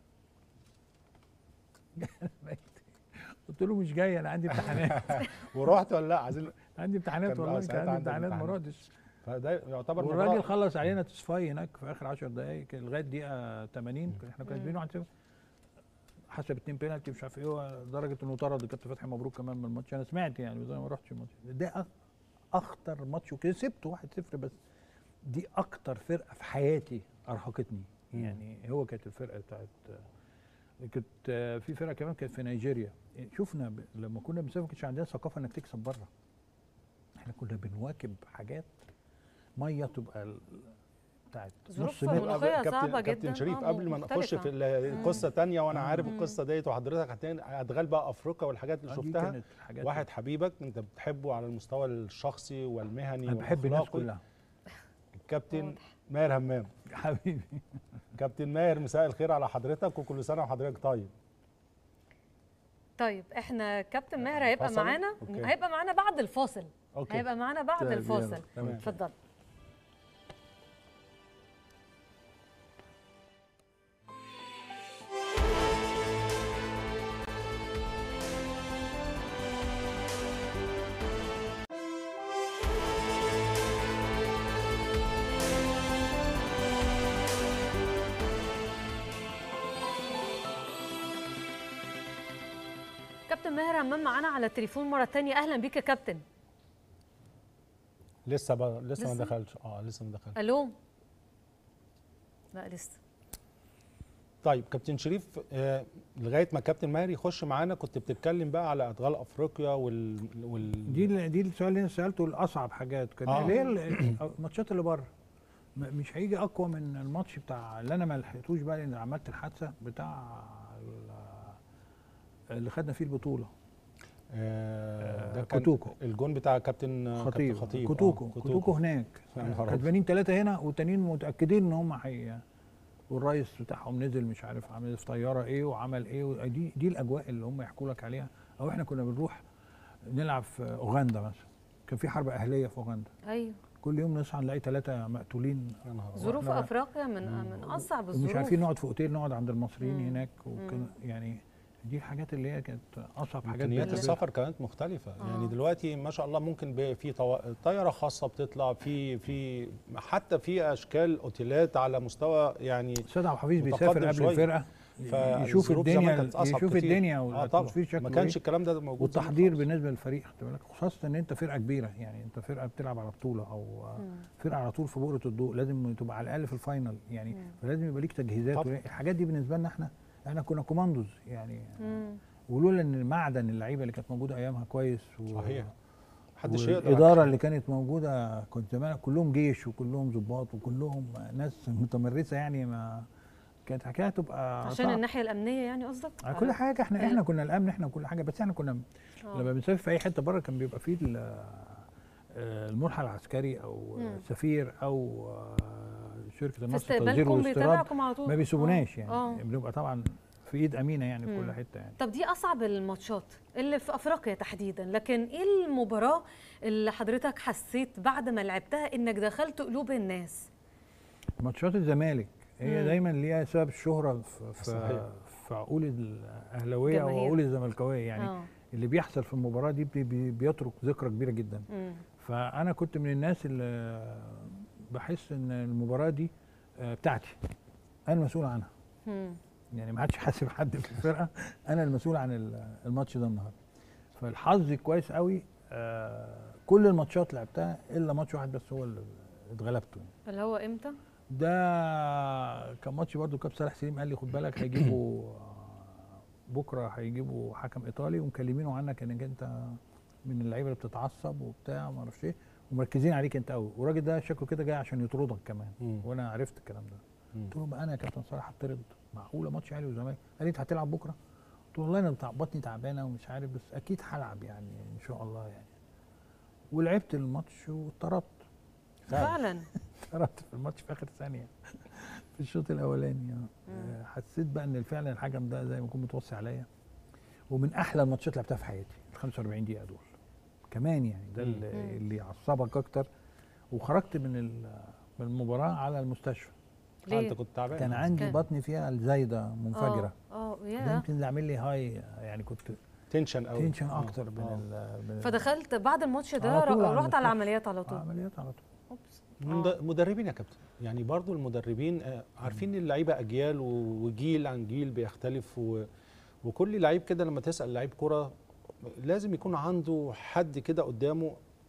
كده قلت له مش جاي انا عندي امتحانات ورحت ولا لا عايزين عندي امتحانات كان- آه، والله كان ساعتها عندي عندك امتحانات ما امتحانات. رحتش فده يعتبر والراجل مباراة. خلص علينا تصفاي هناك في اخر 10 دقائق كان لغايه دقيقه 80 احنا كنا كسبانين 1-0 حسب اتنين بينالتي مش عارف ايه لدرجه انه طرد الكابتن فتحي مبروك كمان من الماتش انا سمعت يعني بس انا ما رحتش الماتش ده أ- اخطر ماتش وكسبته 1-0 بس دي اكتر فرقه في حياتي ارهقتني مم. يعني هو كانت الفرقه بتاعت كانت آه، في فرقه كمان كانت في نيجيريا شفنا ب... لما كنا بنسافر ما كانش عندنا ثقافه انك تكسب بره احنا كنا بنواكب حاجات ميه تبقى ال- بتاعت ظروف نص متر مناخية كابتن- صعبة كابتن جدا شريف آه، قبل ما نخش مختلفة. في ال- القصه تانية وانا عارف مم. القصه ديت وحضرتك هتن- ادغال بقى افريقيا والحاجات اللي آه، دي شفتها كانت حاجات واحد حبيبك انت بتحبه على المستوى الشخصي والمهني انا بحب الناس والأخلاقي، كلها الكابتن واضح. ماهر همام حبيبي كابتن ماهر مساء الخير على حضرتك وكل سنه وحضرتك طيب طيب احنا كابتن ماهر هيبقى فصل؟ معانا أوكي. هيبقى معانا بعد الفاصل اوكي هيبقى معانا بعد طيب، الفاصل يلا، تمام. اتفضل كابتن ماهر همام معانا على التليفون مرة تانية أهلا بيك يا كابتن لسه بقى لسه ما لسه؟ دخلش اه لسه ما دخلش ألو لا لسه طيب كابتن شريف آه لغايه ما كابتن ماهر يخش معانا كنت بتتكلم بقى على ادغال افريقيا وال, وال... دي ال- دي السؤال اللي انا سالته الاصعب حاجات كان آه. اللي هي ال- الماتشات اللي بره م- مش هيجي اقوى من الماتش بتاع اللي انا ما لحقتوش بقى لان عملت الحادثه بتاع ال- اللي خدنا فيه البطوله آه ده آه، كان كوتوكو. الجون بتاع كابتن كابتن خطيب خطيب كوتوكو آه، كوتوكو هناك يا نهار أبيض. كسبانين ثلاثه هنا والتانيين متاكدين ان هم حي والرئيس بتاعهم نزل مش عارف عمل في طياره ايه وعمل ايه و- دي دي الاجواء اللي هم يحكوا لك عليها او احنا كنا بنروح نلعب في اوغندا مثلا كان في حرب اهليه في اوغندا أيوه كل يوم نصحى نلاقي ثلاثه مقتولين يا نهار أبيض. ظروف وإحنا- أفريقيا من من أصعب الظروف ومش عارفين نقعد في اوتيل نقعد عند المصريين مم. هناك وكان يعني دي الحاجات اللي هي كانت اصعب حاجات امكانيات بالنسبة لي. السفر كانت مختلفه آه. يعني دلوقتي ما شاء الله ممكن ب- في طوا- طياره خاصه بتطلع في في حتى في اشكال اوتيلات على مستوى يعني استاذ عبد الحفيظ متقدم بيسافر قبل شوية. الفرقه يشوف فالظروف زمان الدنيا كانت أصعب يشوف كتير. الدنيا اه طبعا والاتموسفير ما شكله كانش إيه. الكلام ده موجود زمان والتحضير خالص. بالنسبه للفريق خد بالك خاصه ان انت فرقه كبيره يعني انت فرقه بتلعب على بطوله او مم. فرقه على طول في بؤره الضوء لازم تبقى على الاقل في الفاينل يعني مم. فلازم يبقى ليك تجهيزات طبعا. ولا- الحاجات دي بالنسبه لنا احنا احنا كنا كوماندوز يعني مم. ولولا ان معدن اللعيبه اللي كانت موجوده ايامها كويس و... صحيح محدش يقدر على الاداره كده. اللي كانت موجوده كنت زمان كلهم جيش وكلهم ضباط وكلهم ناس متمرسه يعني ما كانت حكايه تبقى عشان صعب. الناحية الأمنية يعني قصدك؟ على كل حاجه احنا ال- احنا كنا الامن احنا كل حاجه بس احنا كنا آه. لما بنسافر في اي حته بره كان بيبقى فيه ال- آه، الملحق العسكري او مم. سفير او آه، شركه في النصر التصدير استقبالكم والاستيراد بيتابعكم على طول ما بيسيبوناش آه. يعني آه. بنبقى طبعا في ايد امينه يعني في مم. كل حته يعني طب دي اصعب الماتشات اللي في افريقيا تحديدا لكن ايه المباراه اللي حضرتك حسيت بعد ما لعبتها انك دخلت قلوب الناس ماتشات الزمالك هي مم. دايما ليها سبب الشهره في في, صحيح. في عقول الاهلاويه او جماهير. عقول الزملكاويه يعني آه. اللي بيحصل في المباراه دي بي- بي- بيترك ذكرى كبيره جدا مم. فانا كنت من الناس اللي بحس ان المباراه دي آه، بتاعتي انا المسؤول عنها مم. يعني ما حدش حاسب حد في الفرقه انا المسؤول عن ال- الماتش ده النهارده فالحظ كويس قوي آه، كل الماتشات لعبتها الا ماتش واحد بس هو اللي اتغلبته يعني. اللي هو امتى ده كان ماتش برضو كاب صالح سليم قال لي خد بالك هيجيبوا آه، بكره هيجيبوا حكم ايطالي ومكلمينه عنك انك انت من اللعيبه اللي بتتعصب وبتاع ما اعرفش ايه ومركزين عليك انت قوي والراجل ده شكله كده جاي عشان يطردك كمان مم. وانا عرفت الكلام ده مم. قلت له بقى انا يا كابتن صلاح هطرد معقوله ماتش اهلي وزمالك قال لي انت هتلعب بكره قلت له والله انا بتاع- بطني تعبانه ومش عارف بس اكيد هلعب يعني ان شاء الله يعني ولعبت الماتش واتطردت فعلا اتطردت في الماتش في اخر ثانيه في الشوط الاولاني آه. آه، حسيت بقى ان فعلا الحكم ده زي ما يكون متوصي عليا ومن احلى الماتشات اللي لعبتها في حياتي ال 45 دقيقه دول كمان يعني ده مم. اللي, اللي يعصبك اكتر وخرجت من ال- من المباراه على المستشفى آه، ليه انت كنت تعبان كان عندي كان- بطني فيها الزايده منفجره اه ده يا يمكن اللي عامل لي هاي يعني كنت تنشن قوي تنشن آه، اكتر من آه. ال من ال- فدخلت بعد الماتش ده على طول ر- على رحت على المستشفى. العمليات على طول عمليات على طول أوبس. مد- آه. مدربين يا كابتن يعني برضو المدربين آه، عارفين ان اللعيبه اجيال و- وجيل عن جيل بيختلف و... وكل لعيب كده لما تسال لعيب كره لازم يكون عنده حد كده قدامه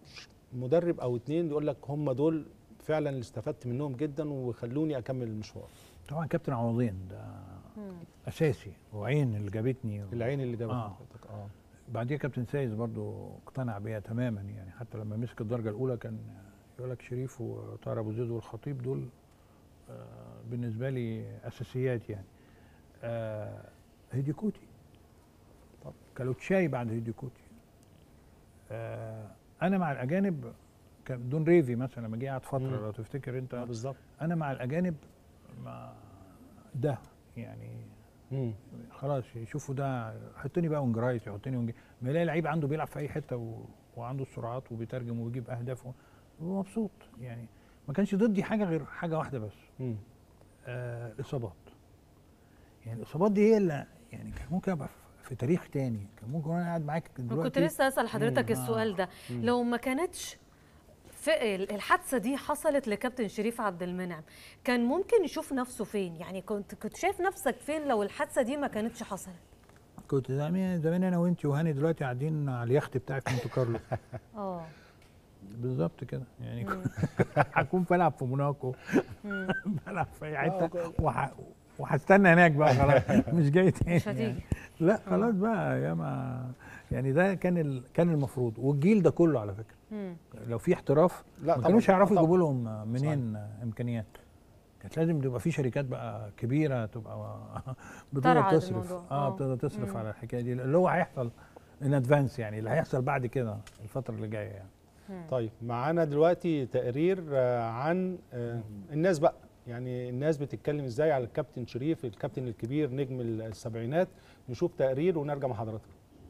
مدرب او اتنين يقول لك هم دول فعلا اللي استفدت منهم جدا وخلوني اكمل المشوار طبعا كابتن عوضين ده اساسي وعين اللي جابتني و... العين اللي جابت آه. حضرتك اه بعديها كابتن سايز برضو اقتنع بيها تماما يعني حتى لما مسك الدرجه الاولى كان يقول لك شريف وطاهر ابو زيد والخطيب دول آه، بالنسبه لي اساسيات يعني آه، هيدي كوتي طب كالوتشاي بعد هيدي كوتي آه، انا مع الاجانب كان دون ريفي مثلا لما جه قعد فتره مم. لو تفتكر انت آه، بالظبط انا مع الاجانب مع ده يعني مم. خلاص يشوفوا ده حطني بقى ونجرايت يحطني ونج... ما يلاقي لعيب عنده بيلعب في اي حته و... وعنده السرعات وبيترجم وبيجيب اهداف و... هو مبسوط يعني ما كانش ضدي حاجه غير حاجه واحده بس مم. آه الاصابات يعني الاصابات دي هي اللي يعني كان ممكن ابقى في- في تاريخ تاني كان ممكن وانا قاعد معاك كنت دلوقتي لسه اسال حضرتك مم. السؤال ده لو ما كانتش في الحادثه دي حصلت لكابتن شريف عبد المنعم كان ممكن يشوف نفسه فين يعني كنت كنت شايف نفسك فين لو الحادثه دي ما كانتش حصلت كنت زمان زمان انا وانت وهاني دلوقتي قاعدين على اليخت بتاعي في مونte كارلو اه بالظبط كده يعني هكون بلعب في موناكو بلعب في اي حته وح... وهستنى هناك بقى خلاص مش جاي تاني مش هتيجي. يعني. لا خلاص بقى يا ما يعني ده كان ال... كان المفروض والجيل ده كله على فكره مم. لو في احتراف لا ما كانوش طبعاً، يعرفوا طبعاً. يجيبوا لهم منين امكانيات كانت لازم تبقى في شركات بقى كبيره تبقى بتقدر ترعى تصرف الموضوع. اه آه. بتقدر تصرف مم. على الحكايه دي اللي هو هيحصل ان ادفانس يعني اللي هيحصل بعد كده الفتره اللي جايه يعني طيب معانا دلوقتي تقرير آه، عن آه، الناس بقى يعني الناس بتتكلم ازاي على الكابتن شريف الكابتن الكبير نجم السبعينات نشوف تقرير ونرجع مع حضرتك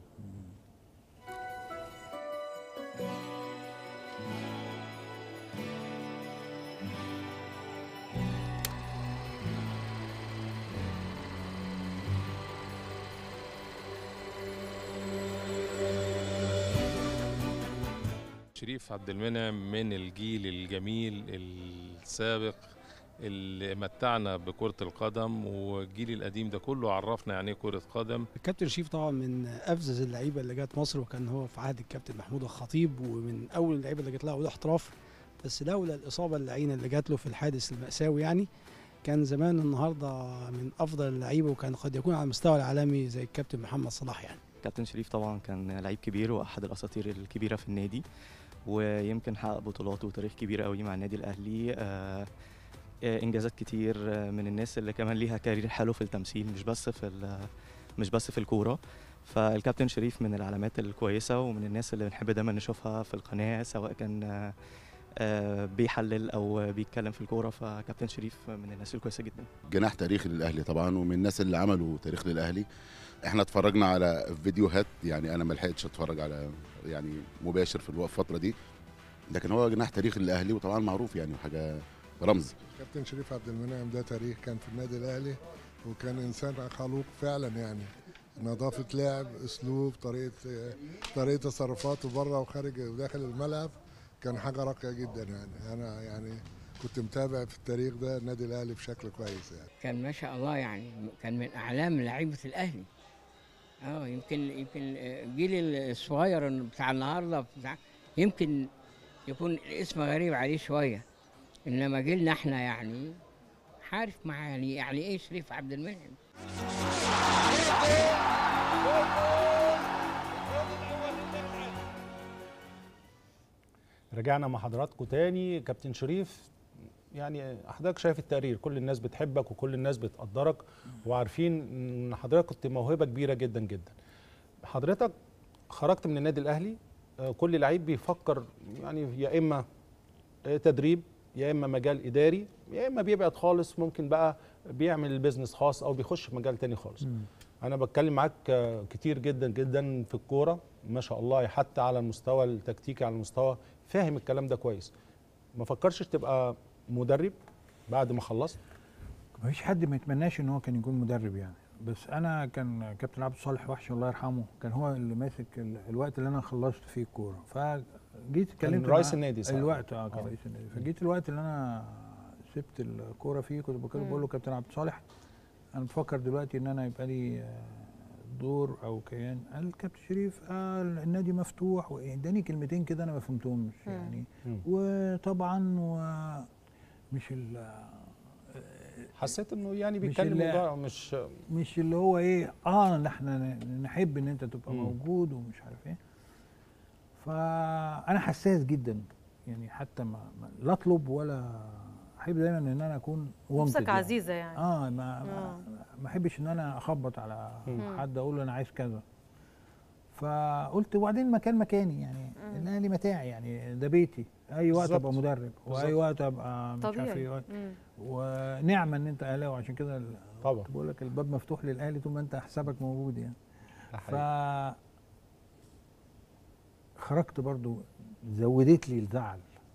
شريف عبد المنعم من الجيل الجميل السابق اللي متعنا بكرة القدم والجيل القديم ده كله عرفنا يعني ايه كرة قدم الكابتن شريف طبعا من افزز اللعيبه اللي جت مصر وكان هو في عهد الكابتن محمود الخطيب ومن اول اللعيبه اللي جت لها اول احتراف بس لولا الاصابه اللعينه اللي جات له في الحادث الماساوي يعني كان زمان النهارده من افضل اللعيبه وكان قد يكون على المستوى العالمي زي الكابتن محمد صلاح يعني كابتن شريف طبعا كان لعيب كبير واحد الاساطير الكبيره في النادي ويمكن حقق بطولات وتاريخ كبير قوي مع النادي الاهلي آه، آه، انجازات كتير آه، من الناس اللي كمان ليها كارير حلو في التمثيل مش بس في ال- مش بس في الكوره فالكابتن شريف من العلامات الكويسه ومن الناس اللي بنحب دايما نشوفها في القناه سواء كان آه، آه، بيحلل او بيتكلم في الكوره فكابتن شريف من الناس الكويسه جدا جناح تاريخي للاهلي طبعا ومن الناس اللي عملوا تاريخ للاهلي احنا اتفرجنا على فيديوهات يعني انا ما لحقتش اتفرج على يعني مباشر في الوقت- الفتره دي لكن هو جناح تاريخي للاهلي وطبعا معروف يعني حاجه رمز كابتن شريف عبد المنعم ده تاريخ كان في النادي الاهلي وكان انسان خلوق فعلا يعني نظافه لعب اسلوب طريقه طريقه تصرفاته بره وخارج وداخل الملعب كان حاجه راقيه جدا يعني انا يعني كنت متابع في التاريخ ده النادي الاهلي بشكل كويس يعني كان ما شاء الله يعني كان من اعلام لعيبه الاهلي اه يمكن يمكن الجيل الصغير بتاع النهارده بتاع يمكن يكون الاسم غريب عليه شويه انما جيلنا احنا يعني عارف مع يعني يعني ايه شريف عبد المنعم رجعنا مع حضراتكم تاني كابتن شريف يعني حضرتك شايف التقرير كل الناس بتحبك وكل الناس بتقدرك وعارفين ان حضرتك كنت موهبه كبيره جدا جدا حضرتك خرجت من النادي الاهلي آه، كل لعيب بيفكر يعني يا اما آه، تدريب يا اما مجال اداري يا اما بيبعد خالص ممكن بقى بيعمل بيزنس خاص او بيخش في مجال تاني خالص انا بتكلم معاك آه، كتير جدا جدا في الكوره ما شاء الله حتى على المستوى التكتيكي على المستوى فاهم الكلام ده كويس ما فكرش تبقى مدرب بعد ما خلصت ما فيش حد ما يتمناش ان هو كان يكون مدرب يعني بس انا كان كابتن عبد الصالح وحش الله يرحمه كان هو اللي ماسك ال- الوقت اللي انا خلصت فيه الكوره فجيت اتكلمت رئيس معاه- النادي ساعتها. الوقت اه كان آه. رئيس النادي فجيت الوقت اللي انا سبت الكوره فيه كنت بكلم بقول له كابتن عبد الصالح انا بفكر دلوقتي ان انا يبقى لي آه، دور او كيان قال الكابتن شريف قال النادي مفتوح واداني كلمتين كده انا ما فهمتهمش مم. يعني مم. وطبعا ومش ال حسيت انه يعني مش بيتكلم اللي- موضوع مش مش اللي هو ايه اه إن احنا ن- نحب ان انت تبقى مم. موجود ومش عارف ايه فانا حساس جدا يعني حتى ما ما- لا اطلب ولا احب دايما ان انا اكون wanted نفسك يعني. عزيزه يعني اه ما ما, آه. ما احبش ان انا اخبط على مم. حد اقول له انا عايز كذا فقلت وبعدين المكان مكاني يعني الاهلي متاعي يعني ده بيتي اي وقت بالظبط. ابقى مدرب واي بالظبط. وقت ابقى مش عارف طبيعي ايه وقت. مم. ونعمه ان انت اهلاوي عشان كده ال- طبعا بقول لك الباب مفتوح للاهلي طول ما انت حسابك موجود يعني ده ف حقيقي. خرجت برضو زودت لي الزعل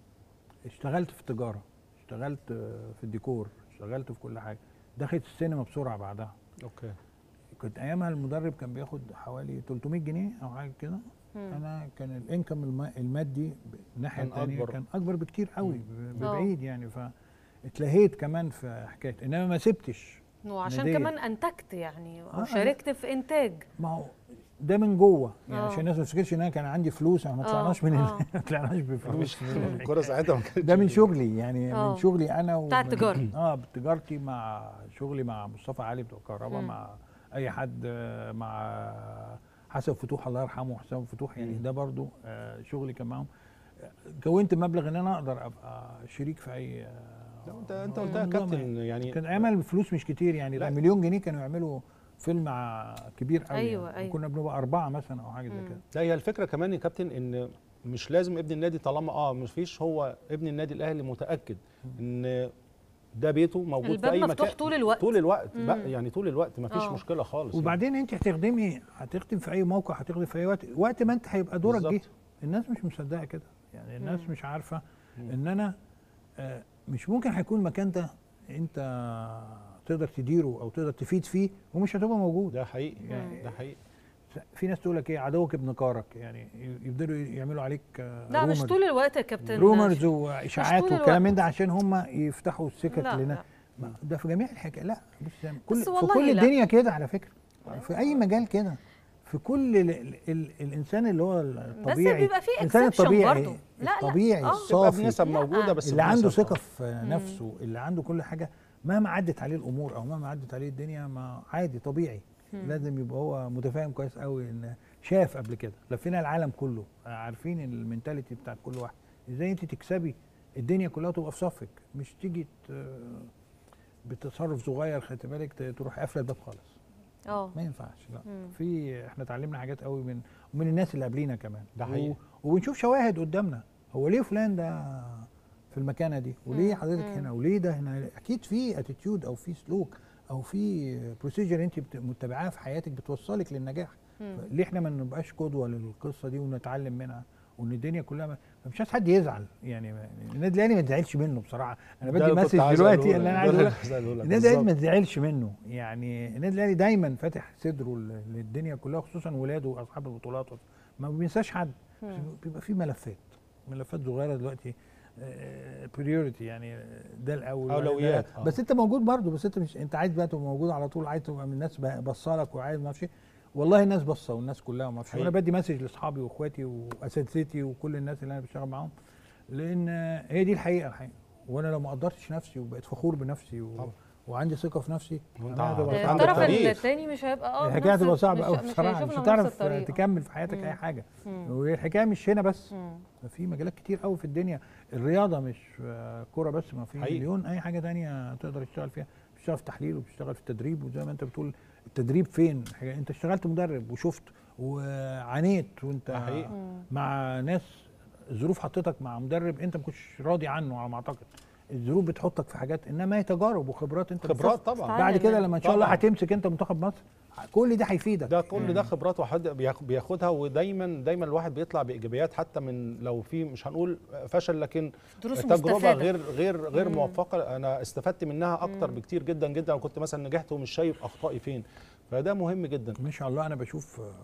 اشتغلت في تجاره اشتغلت في الديكور اشتغلت في كل حاجه دخلت السينما بسرعه بعدها اوكي كنت ايامها المدرب كان بياخد حوالي 300 جنيه او حاجه كده مم. انا كان الانكم الم- المادي الناحيه كان الثانيه أكبر. كان اكبر بكتير قوي آه. ببعيد يعني فاتلهيت كمان في حكايه انما ما سبتش وعشان نادية. كمان انتجت يعني آه، او شاركت في انتاج ما هو ده من جوه يعني آه. عشان الناس ما تفتكرش ان انا كان عندي فلوس انا ما آه، طلعناش من ال- آه. ما طلعناش بفلوس الكوره ساعتها ما كانتش ده من شغلي يعني آه. من شغلي انا بتاع ومن- التجارة. اه بتجارتي مع شغلي مع مصطفى علي بتوع الكهرباء مم. مع اي حد آه، مع حسن فتوح الله يرحمه حسن فتوح يعني مم. ده برضو آه، شغلي كان معاهم آه، كونت مبلغ ان انا اقدر ابقى شريك في اي آه، لا، انت انت قلتها نظام كابتن يعني. يعني كان ايامها الفلوس مش كتير يعني لا. ده مليون جنيه كانوا يعملوا فيلم ع- كبير قوي أيوة، يعني. أيوة. وكنا بنبقى اربعه مثلا او حاجه زي مم. كده لا هي الفكره كمان يا كابتن ان مش لازم ابن النادي طالما اه مش فيش هو ابن النادي الاهلي متاكد ان ده بيته موجود الباب في اي مفتوح مكان طول الوقت. طول الوقت مم. بقى يعني طول الوقت ما فيش آه. مشكله خالص يعني. وبعدين انت هتخدمي هتخدم في اي موقع هتخدم في اي وقت وقت ما انت هيبقى دورك جه بالظبط. الناس مش مصدقه كده يعني الناس مم. مش عارفه مم. ان انا آه، مش ممكن هيكون المكان ده انت تقدر تديره او تقدر تفيد فيه ومش هتبقى موجود ده حقيقي يعني ده حقيقي في ناس تقول لك ايه عدوك ابن كارك يعني يفضلوا يعملوا عليك آه، لا مش rumors. طول الوقت يا كابتن رومرز واشاعات طول والكلام من الوقت. ده عشان هم يفتحوا السكك لا، لنا لا. ما- ده في جميع الحكايه لا بص كل بس في والله كل لا. الدنيا كده على فكره في اي مجال كده في كل ال ال ال الانسان اللي هو الطبيعي بيبقى فيه الانسان exception الطبيعي برضه. لا، لا. الطبيعي آه. تبقى الصافي بنسب موجوده بس اللي عنده بنسب. ثقه في نفسه اللي عنده كل حاجه مهما عدت عليه الامور او مهما عدت عليه الدنيا ما عادي طبيعي مم. لازم يبقى هو متفاهم كويس قوي ان شاف قبل كده لفينا العالم كله عارفين المينتاليتي بتاعت كل واحد ازاي انت تكسبي الدنيا كلها تبقى في صفك مش تيجي ت- بتصرف صغير خدت بالك ت- تروح قافله الباب خالص اه ما ينفعش لا مم. في احنا اتعلمنا حاجات قوي من ومن الناس اللي قبلينا كمان ده حقيقي. و- وبنشوف شواهد قدامنا هو ليه فلان ده في المكانه دي وليه مم. حضرتك مم. هنا وليه ده هنا اكيد في اتيتيود او في سلوك او في بروسيجر انت بت- متبعاه في حياتك بتوصلك للنجاح مم. ليه احنا ما نبقاش قدوه للقصه دي ونتعلم منها وان الدنيا كلها ما مش عايز حد يزعل يعني ما- النادي الاهلي ما تزعلش منه بصراحه انا ده بدي اللي كنت مسج عايز دلوقتي أقوله اللي انا لك. عايز ده اقول اللي لك عايز أقوله لك. النادي الاهلي ما بالظبط. تزعلش منه يعني النادي الاهلي دايما فاتح صدره ل- للدنيا كلها خصوصا ولاده واصحاب البطولات ما بينساش حد بس مم. بيبقى في ملفات ملفات صغيره دلوقتي بريورتي يعني ده الاول أولويات، ده- آه. بس انت موجود برضه بس انت مش انت عايز بقى تبقى موجود على طول عايز تبقى من الناس بصالك وعايز ما اعرفش إيه. والله الناس بصه والناس كلها وما اعرفش إيه. وانا حقيقي. بدي مسج لاصحابي واخواتي واساتذتي وكل الناس اللي انا بشتغل معاهم لان هي دي الحقيقه الحقيقه وانا لو ما قدرتش نفسي وبقيت فخور بنفسي و... طبعا. وعندي ثقه في نفسي وانت أنا هتبقى عارف. صعبة. عندك الطرف تاريخ. الثاني مش هيبقى اه الحكايه بنفس- هتبقى صعبه مش- قوي مش بصراحه هيشوفنا مش بنفس هتعرف الطريقة. تكمل في حياتك مم. اي حاجه مم. والحكايه مش هنا بس مم. في مجالات كتير قوي في الدنيا الرياضه مش آه، كوره بس ما في حقيقي. مليون اي حاجه تانية تقدر تشتغل فيها بتشتغل في تحليل وبتشتغل في التدريب وزي ما انت بتقول التدريب فين حاجة انت اشتغلت مدرب وشفت وعانيت وانت ده حقيقي. مم. مع ناس الظروف حطتك مع مدرب انت ما كنتش راضي عنه على ما اعتقد الظروف بتحطك في حاجات انما هي تجارب وخبرات انت خبرات بتشوفها. طبعا بعد كده تتعلم لما ان شاء الله طبعاً. هتمسك انت منتخب مصر كل ده هيفيدك ده كل ده يعني خبرات واحد بياخ- بياخدها ودايما دايما الواحد بيطلع بايجابيات حتى من لو في مش هنقول فشل لكن دروس تجربه مستفادة. غير غير غير مم. موفقه انا استفدت منها اكتر مم. بكتير جدا جدا وكنت مثلا نجحت ومش شايف اخطائي فين فده مهم جدا ما شاء الله انا بشوف آه،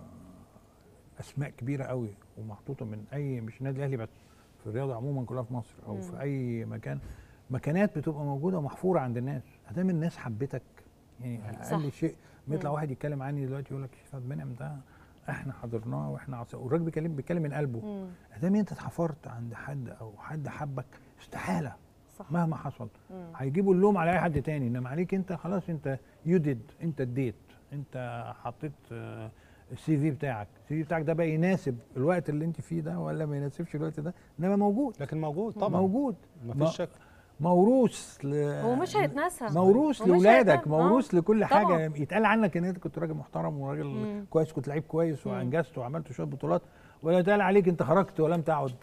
اسماء كبيره قوي ومحطوطه من اي مش النادي الاهلي بس في الرياضه عموما كلها في مصر او مم. في اي مكان مكانات بتبقى موجوده ومحفوره عند الناس ادام الناس حبتك يعني صح. اقل شيء ما يطلع مم. واحد يتكلم عني دلوقتي يقول لك شريف عبد المنعم ده احنا حضرناه واحنا عصا والراجل بيتكلم بيتكلم من قلبه مم. ادام انت اتحفرت عند حد او حد حبك استحاله صح. مهما حصل مم. هيجيبوا اللوم على اي حد تاني انما عليك انت خلاص انت يو ديد انت اديت انت حطيت آه، السي في بتاعك السي في بتاعك ده بقى يناسب الوقت اللي انت فيه ده ولا ما يناسبش الوقت ده انما موجود لكن موجود طبعا موجود ما ما- فيش شك موروث ل... هو مش هيتنسى موروث هو مش لاولادك هيتنسى. موروث آه. لكل طبعاً. حاجه يتقال عنك ان انت كنت راجل محترم وراجل مم. كويس كنت لعيب كويس مم. وانجزت وعملت شويه بطولات ولا يتقال عليك انت خرجت ولم تعد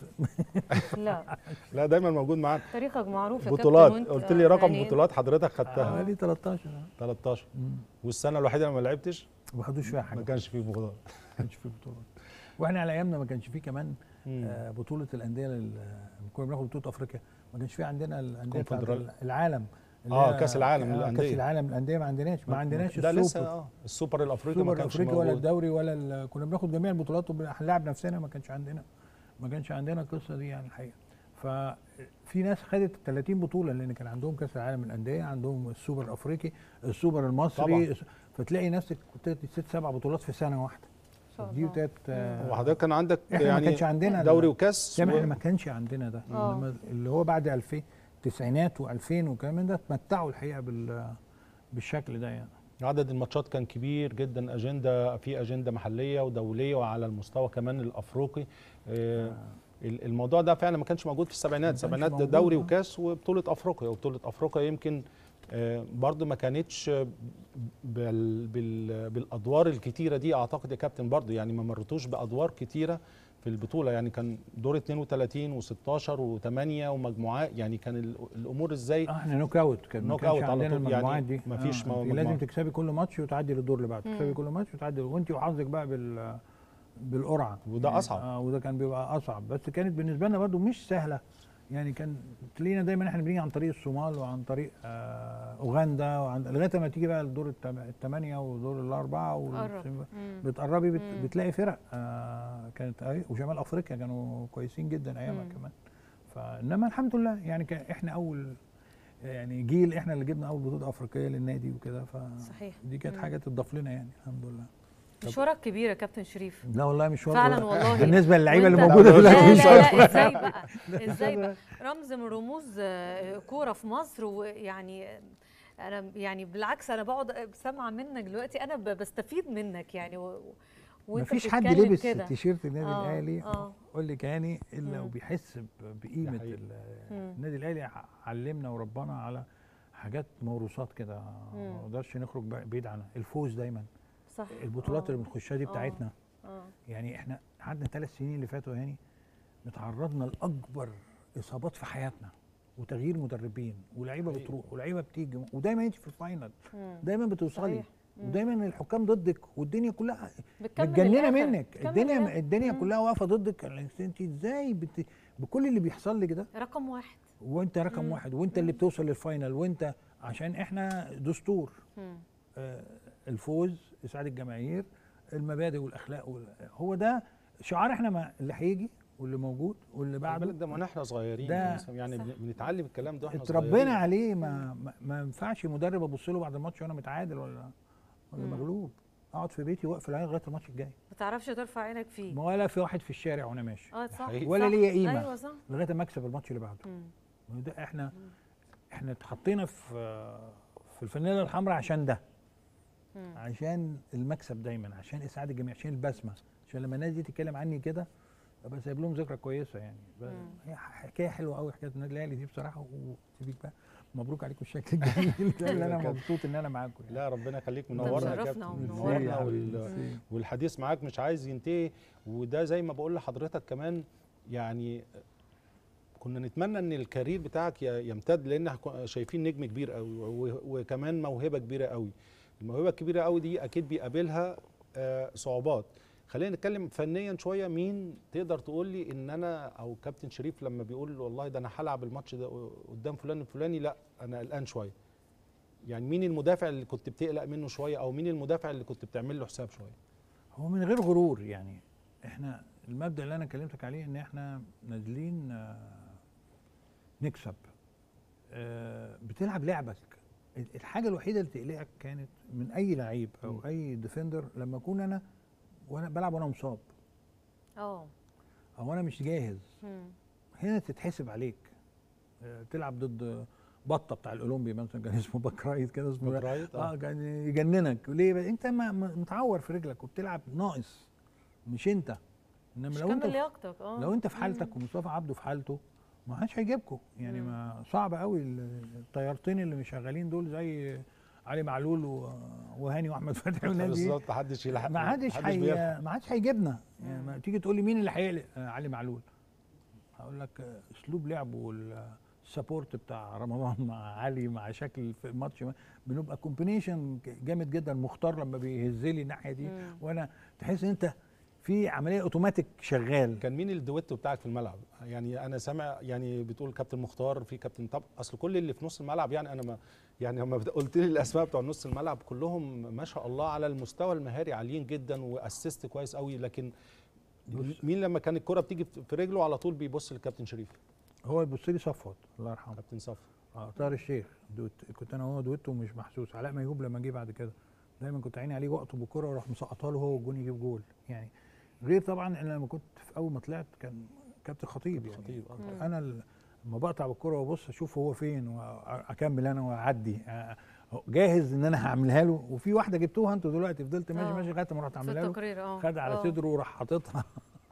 لا لا دايما موجود معانا تاريخك معروف يا بطولات كابتن وأنت- قلت لي رقم يعني بطولات حضرتك خدتها حوالي 13 13 والسنه الوحيده اللي ما لعبتش ما خدوش فيها حاجه ما كانش فيه بطولات ما كانش فيه بطولات واحنا على ايامنا ما كانش فيه كمان مم. آه، بطوله الانديه لل- كنا بناخد بطوله افريقيا ما كانش فيه عندنا الانديه بتاعت كونفدرال. العالم اللي اه هي- كاس العالم آه، للانديه كاس العالم للانديه ما عندناش ما عندناش ده السوبر لسه اه السوبر الافريقي ما السوبر كانش الافريقي ولا موجود الدوري ولا ال- كنا بناخد جميع البطولات وبنلعب نفسنا ما كانش عندنا ما كانش عندنا القصه دي يعني الحقيقه ففي ناس خدت 30 بطوله لان كان عندهم كاس العالم للانديه عندهم السوبر الافريقي السوبر المصري طبعاً. فتلاقي نفسك كنت ست سبع بطولات في سنه واحده دي بتاعت هو حضرتك كان عندك احنا يعني ما كانش عندنا دوري ال- وكاس سامح و- احنا ما كانش عندنا ده آه. إنما اللي هو بعد 2000 التسعينات و2000 وكلام من ده اتمتعوا الحقيقه بال بالشكل ده يعني عدد الماتشات كان كبير جدا اجنده في اجنده محليه ودوليه وعلى المستوى كمان الافريقي آه، ال- الموضوع ده فعلا ما كانش موجود في السبعينات كانش السبعينات موجود، دوري آه. وكاس وبطوله افريقيا وبطوله افريقيا يمكن آه، برضو ما كانتش بال بال بالادوار الكتيره دي اعتقد يا كابتن برضو يعني ما مرتوش بادوار كتيره في البطوله يعني كان دور 32 و16 و8 ومجموعات يعني كان ال- الامور ازاي اه احنا نوك اوت كان ما نوك كانش اوت على عندنا طول المجموعات يعني دي ما فيش آه مو- انت مجموعات. لازم تكسبي كل ماتش وتعدي للدور اللي بعده مم. تكسبي كل ماتش وتعدي وانت وحظك بقى بال بالقرعه وده أصعب. اه وده كان بيبقى اصعب بس كانت بالنسبه لنا برضو مش سهله يعني كان تلاقينا دايما احنا بنيجي عن طريق الصومال وعن طريق آه اوغندا وعن لغايه ما تيجي بقى الدور التم- الثمانيه ودور الاربعه قرب. والسم- مم. بتقربي بت مم. بتلاقي فرق آه كانت أي وشمال افريقيا كانوا كويسين جدا ايامها مم. كمان فانما الحمد لله يعني كان احنا اول يعني جيل احنا اللي جبنا اول بطوله افريقيه للنادي وكده ف صحيح. دي كانت مم. حاجه تضاف لنا يعني الحمد لله مشوارك كبير يا كابتن شريف لا والله مش فعلا والله بالنسبه للعيبه اللي وأنت- موجوده لا دلوقتي مش لا لا عارف. ازاي بقى ازاي بقى رمز من رموز آه، كوره في مصر ويعني انا يعني بالعكس انا بقعد سامعه منك دلوقتي انا ب- بستفيد منك يعني و... و- وانت مفيش حد بتتكلم لبس كده. تيشيرت النادي آه، الاهلي آه. قول لي كاني الا مم. وبيحس ب- بقيمه حقيقي. ال- مم. النادي الاهلي ع- علمنا وربنا على حاجات موروثات كده مم. ما نقدرش نخرج ب- بعيد عنها الفوز دايما صح البطولات آه. اللي بنخشها دي آه. بتاعتنا اه يعني احنا قعدنا ثلاث سنين اللي فاتوا يعني اتعرضنا لاكبر اصابات في حياتنا وتغيير مدربين ولاعيبه بتروح ولاعيبه بتيجي ودايما انت في الفاينل مم. دايما بتوصلي صحيح. مم. ودايما الحكام ضدك والدنيا كلها بتكمل متجننه للآخر. منك بتكمل الدنيا للآخر. الدنيا مم. كلها واقفه ضدك انت ازاي بت... بكل اللي بيحصل لك ده رقم واحد وانت رقم مم. واحد وانت اللي بتوصل للفاينل وانت عشان احنا دستور مم. آه، الفوز اسعاد الجماهير المبادئ والاخلاق وال- هو ده شعار احنا ما اللي هيجي واللي موجود واللي خلي بعده بالك ده من احنا صغيرين ده يعني بن- بنتعلم الكلام ده واحنا اتربينا صغيرين. عليه ما ما, ما ينفعش مدرب ابص له بعد الماتش وانا متعادل ولا ولا مم. مغلوب اقعد في بيتي واقفل عيني لغايه الماتش الجاي ما تعرفش ترفع عينك فيه ما ولا في واحد في الشارع وانا ماشي اه صح ولا صح. ليا قيمه ايوه صح لغايه ما اكسب الماتش اللي بعده مم. ما هو ده احنا احنا اتحطينا في في الفانيلا الحمراء عشان ده مم. عشان المكسب دايما عشان اسعاد الجميع عشان البسمه عشان لما الناس دي تتكلم عني كده ابقى سايب لهم ذكرى كويسه يعني ب- مم. هي حكايه حلوه قوي حكايه النادي الاهلي دي بصراحه وسيبك بقى مبروك عليكم الشكل الجميل ده اللي انا كابتن. مبسوط ان انا معاكم يعني. لا ربنا يخليك أنت منورنا يا مشرفنا كابتن ومنورنا. منورنا وال... ميرسي. والحديث معاك مش عايز ينتهي وده زي ما بقول لحضرتك كمان يعني كنا نتمنى ان الكارير بتاعك ي- يمتد لان هكو- شايفين نجم كبير قوي و- وكمان موهبه كبيره قوي الموهبه الكبيره قوي دي اكيد بيقابلها آه، صعوبات خلينا نتكلم فنيا شويه مين تقدر تقول لي ان انا او كابتن شريف لما بيقول والله ده انا هلعب الماتش ده قدام فلان الفلاني لا انا قلقان شويه يعني مين المدافع اللي كنت بتقلق منه شويه او مين المدافع اللي كنت بتعمل له حساب شويه هو من غير غرور يعني احنا المبدا اللي انا كلمتك عليه ان احنا نازلين آه، نكسب آه، بتلعب لعبك الحاجه الوحيده اللي تقلقك كانت من اي لعيب او مم. اي ديفندر لما اكون انا وانا بلعب وانا مصاب اه او انا مش جاهز مم. هنا تتحسب عليك آه، تلعب ضد بطه بتاع الاولمبي مثلا كان اسمه باك رايت كده اسمه باك رايت، آه. اه كان يجننك ليه بقى؟ انت ما ما- متعور في رجلك وبتلعب ناقص مش انت انما مش لو انت كامل في- لياقتك اه لو انت في حالتك ومصطفى عبده في حالته ما حدش هيجيبكم يعني ما صعب قوي ال- الطيارتين اللي مش شغالين دول زي علي معلول و- وهاني واحمد فتحي والناس دي بالظبط محدش يلحق ما حدش محدش حي... بيلحق. ما حدش هيجيبنا يعني ما تيجي تقول لي مين اللي هيقلق آه علي معلول هقول لك آه، اسلوب لعبه والسبورت بتاع رمضان مع علي مع شكل في الماتش بنبقى كومبينيشن جامد جدا مختار لما بيهز لي الناحيه دي مم. وانا تحس ان انت في عمليه اوتوماتيك شغال كان مين الدويتو بتاعك في الملعب يعني انا سامع يعني بتقول كابتن مختار في كابتن طب اصل كل اللي في نص الملعب يعني انا ما يعني لما بت- قلت لي الاسماء بتوع نص الملعب كلهم ما شاء الله على المستوى المهاري عاليين جدا واسيست كويس قوي لكن مين لما كان الكره بتيجي في رجله على طول بيبص للكابتن شريف هو يبص لي صفوت الله يرحمه كابتن صفوت اه طاهر الشيخ دوت كنت انا وهو دويتو مش محسوس علاء ميهوب لما جه بعد كده دايما كنت عيني عليه وقته بالكره واروح مسقطها له هو والجون يجيب جول يعني غير طبعا ان لما كنت في اول ما طلعت كان كابتن خطيب يعني خطيب، آه. انا ال- لما بقطع بالكره وابص اشوف هو فين واكمل انا واعدي آه، جاهز ان انا هعملها له وفي واحده جبتوها انتوا دلوقتي فضلت ماشي آه. ماشي لغايه ما رحت في عاملها له التقرير، آه. خد على آه. صدره وراح حاططها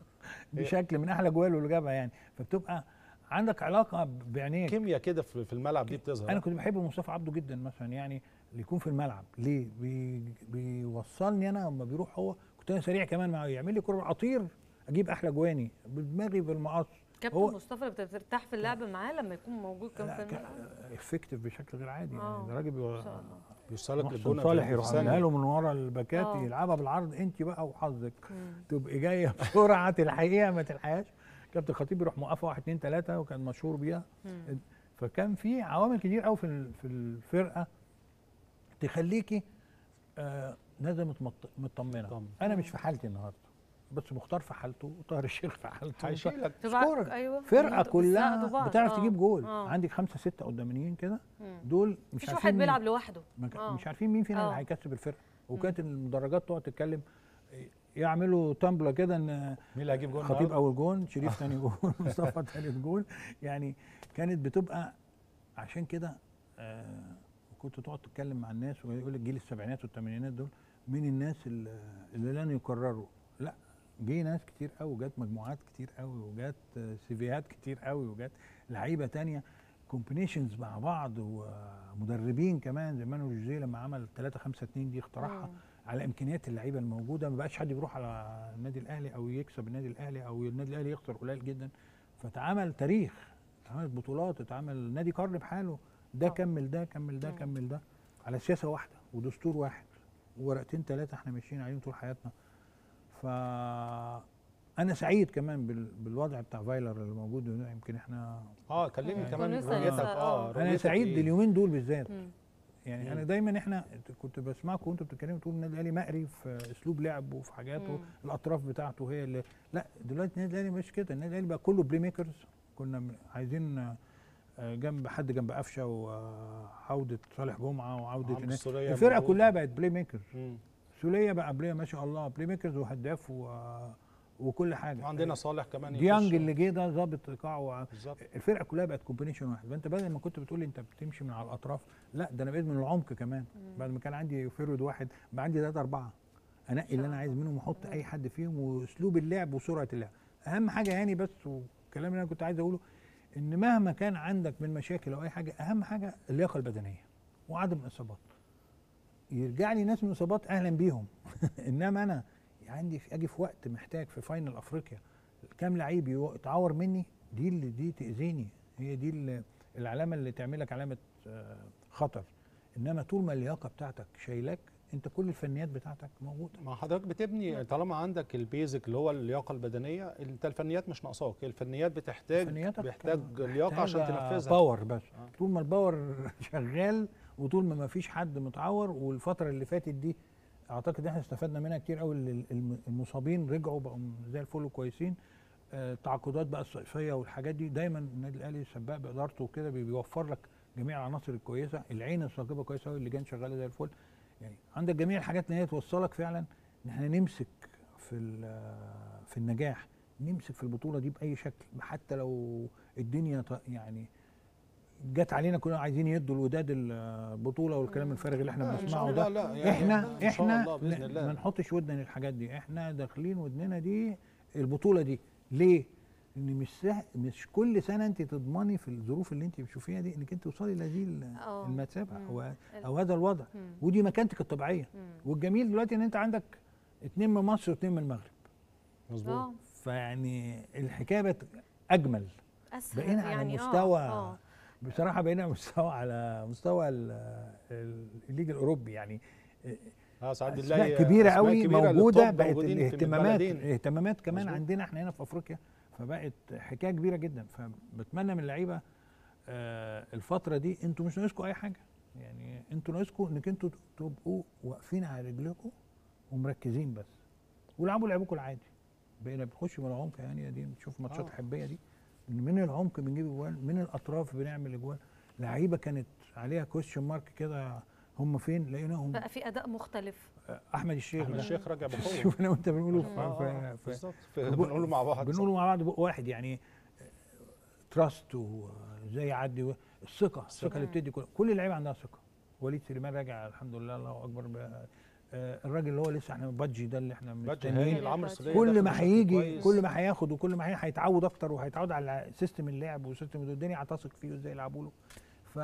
بشكل من احلى جواله اللي جابها يعني فبتبقى عندك علاقه بعينيك كيمياء كده في في الملعب دي بتظهر انا كنت بحب مصطفى عبده جدا مثلا يعني اللي يكون في الملعب ليه بي بيوصلني انا لما بيروح هو كنت انا سريع كمان معاه يعمل لي كره اطير اجيب احلى جواني بدماغي في المقص كابتن هو مصطفى اللي بترتاح في اللعب معاه لما يكون موجود كان في الملعب افكتيف بشكل غير عادي آه. يعني ده راجل بيو- بيوصلك محسن للجون صالح يروح ثانية. عاملها له من ورا الباكات آه. يلعبها بالعرض انت بقى وحظك مم. تبقي جايه بسرعه تلحقيها ما تلحقهاش كابتن خطيب يروح موقفه واحد اتنين تلاته وكان مشهور بيها مم. فكان في عوامل كتير قوي في ال- في الفرقه تخليكي آه نازل متمط- مطمنه انا مش في حالتي النهارده بس مختار في حالته وطاهر الشيخ في حالته هيشيلك. تبع- سكورر. أيوة. فرقه انتوا كلها بتساعدوا بعض. بتعرف آه. تجيب جول آه. عندك خمسه سته قدامانيين كده مم. دول مش مفيش عارفين واحد مين- بيلعب لوحده ما ك- آه. مش عارفين مين فينا آه. اللي هيكسب الفرقه وكانت المدرجات تقعد تتكلم يعملوا تامبله كده ان مين اللي هيجيب جول خطيب النهاردة؟ اول جون شريف ثاني جون مصطفى ثالث جون يعني كانت بتبقى عشان كده آه كنت تقعد تتكلم مع الناس ويقول لك جيل السبعينات والثمانينات دول مين الناس اللي, اللي لن يكرروا لا جه ناس كتير قوي وجات مجموعات كتير قوي وجات آه، سيفيهات كتير قوي وجات لعيبه تانية كومبينيشنز مع بعض ومدربين كمان زي مانويل جوزيه لما عمل 3 5 2 دي اخترعها مم. على امكانيات اللعيبه الموجوده ما بقاش حد بيروح على النادي الاهلي او يكسب النادي الاهلي او النادي الاهلي يخسر قليل جدا فتعمل تاريخ اتعملت بطولات اتعمل نادي قرن بحاله ده كمل ده كمل ده كمل ده على سياسه واحده ودستور واحد وورقتين ثلاثه احنا ماشيين عليهم طول حياتنا ف انا سعيد كمان بال... بالوضع بتاع فايلر اللي موجود هنا يمكن احنا اه كلمني يعني كمان كنا لسه- رؤيتك لسه- اه انا رؤيتك سعيد إيه؟ اليومين دول بالذات مم. يعني مم. انا دايما احنا كنت بسمعكم وانتوا بتتكلموا تقولوا النادي الاهلي مقري في اسلوب لعبه وفي حاجاته مم. الاطراف بتاعته هي اللي لا دلوقتي النادي الاهلي مش كده النادي الاهلي بقى كله بلاي ميكرز كنا م- عايزين آه، جنب حد جنب قفشه وعوده صالح جمعه وعوده عمرو الناس. السولية الفرقه موجود. كلها بقت بلاي ميكرز مم. سوليه بقى بلاي ما شاء الله بلاي ميكرز وهداف و... وكل حاجه وعندنا صالح كمان ديانج يخش. اللي جه ده ظابط ايقاع و... بالظبط الفرقه كلها بقت كومبينيشن واحد فانت بدل ما كنت بتقول لي انت بتمشي من على الاطراف لا ده انا بقيت من العمق كمان بعد ما كان عندي فيرود واحد بقى عندي ثلاثه اربعه انقي اللي انا عايز منهم واحط اي حد فيهم واسلوب اللعب وسرعه اللعب اهم حاجه يعني بس والكلام اللي انا كنت عايز اقوله ان مهما كان عندك من مشاكل او اي حاجه اهم حاجه اللياقه البدنيه وعدم الاصابات يرجع لي ناس من الاصابات اهلا بيهم انما انا عندي في اجي في وقت محتاج في فاينل افريقيا كام لعيب يو- يتعور مني دي اللي دي تاذيني هي دي اللي العلامه اللي تعمل لك علامه آه، خطر انما طول ما اللياقه بتاعتك شايلاك انت كل الفنيات بتاعتك موجوده ما حضرتك بتبني طالما عندك البيزك اللي هو اللياقه البدنيه انت الفنيات مش ناقصاك الفنيات بتحتاج فنياتك بيحتاج لياقه عشان محتاجة تنفذها باور بس آه. طول ما الباور شغال وطول ما ما فيش حد متعور والفتره اللي فاتت دي اعتقد احنا استفدنا منها كتير قوي ال- الم- المصابين رجعوا بقوا زي الفل وكويسين آه، التعاقدات بقى الصيفيه والحاجات دي دايما النادي الاهلي سباق بادارته وكده بي- بيوفر لك جميع العناصر الكويسه العين الثاقبه كويسه قوي اللجان شغاله زي الفل يعني عندك جميع الحاجات اللي هي توصلك فعلا ان احنا نمسك في ال- في النجاح نمسك في البطوله دي باي شكل حتى لو الدنيا ط- يعني جت علينا كلنا عايزين يدوا الوداد البطوله والكلام الفارغ اللي احنا لا، إن بنسمعه شاء ده الله لا، يعني احنا إن شاء احنا الله بإذن لا- الله. ما نحطش ودنا للحاجات دي احنا داخلين ودننا دي البطوله دي ليه؟ ان مش سه... مش كل سنه انت تضمني في الظروف اللي انت بتشوفيها دي انك انت توصلي لهذه ال- آه. المثابه مم. او ال- او هذا الوضع مم. ودي مكانتك الطبيعيه مم. والجميل دلوقتي ان انت عندك اتنين من مصر واتنين من المغرب مظبوط اه فيعني الحكايه بقت اجمل اسهل بقينا على يعني مستوى اه اه بصراحه بقينا مستوى على مستوى ال- ال- الليج الاوروبي يعني اه ساعات اسماء بنلاقي كبيره أسماء قوي كبيرة موجوده للتوب بقت موجودين في الاهتمامات البلدين. الاهتمامات كمان مظبوط. عندنا احنا هنا في افريقيا فبقت حكايه كبيره جدا فبتمنى من اللعيبه آه الفتره دي انتوا مش ناقصكم اي حاجه يعني انتوا ناقصكم انك انتوا تبقوا واقفين على رجلكم ومركزين بس والعبوا لعبكم العادي بقينا بنخش من العمق يعني دي نشوف ماتشات آه. الحبيه دي إن من العمق بنجيب اجوال من الاطراف بنعمل اجوال لعيبه كانت عليها كويشن مارك كده هم فين لقيناهم بقى في اداء مختلف احمد الشيخ احمد ده. الشيخ راجع بقوه شوف انا وانت بنقوله في, آه، آه، في, في بالظبط في- بنقوله مع بعض بنقوله مع بعض بق واحد يعني تراست وازاي يعدي و- الثقه الثقه اللي مم. بتدي كل, كل اللعيبه عندها ثقه وليد سليمان راجع الحمد لله الله اكبر ب- آه، الراجل اللي هو لسه احنا بادجي ده اللي احنا بادجي مستنيين هايل عمرو السولية كل داخل ما بشكل هيجي كويس. كل ما هياخد وكل ما هي- هيتعود اكتر وهيتعود على سيستم اللعب وسيستم الدنيا هتثق فيه وازاي يلعبوا له ف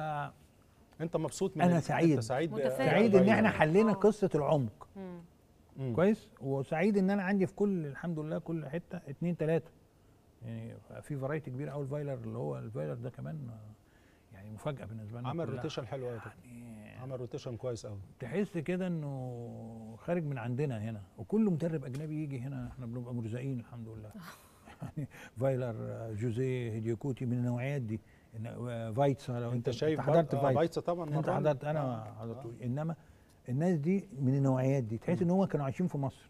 انت مبسوط من أنا ال- سعيد. انت سعيد ب- متفائل. سعيد ان بأدائه احنا يعني. حلينا آه. قصه العمق مم. مم. كويس وسعيد ان انا عندي في كل الحمد لله كل حته اتنين تلاته يعني في فرايتي كبيره قوي الفايلر اللي هو الفايلر ده كمان آه، يعني مفاجاه بالنسبه لنا عمل كلها. روتيشن حلو قوي يعني عمل روتيشن كويس قوي تحس كده انه خارج من عندنا هنا وكل مدرب اجنبي يجي هنا احنا بنبقى مرزقين الحمد لله يعني فايلر آه، جوزيه هيديوكوتي من النوعيات دي إن- آه، فايتسا لو انت شايف حضرت بر- آه، فايتسا فايتسا طبعا انت مرة. حضرت انا آه، ما حضرتوش آه. انما الناس دي من النوعيات دي تحس ان هم كانوا عايشين في مصر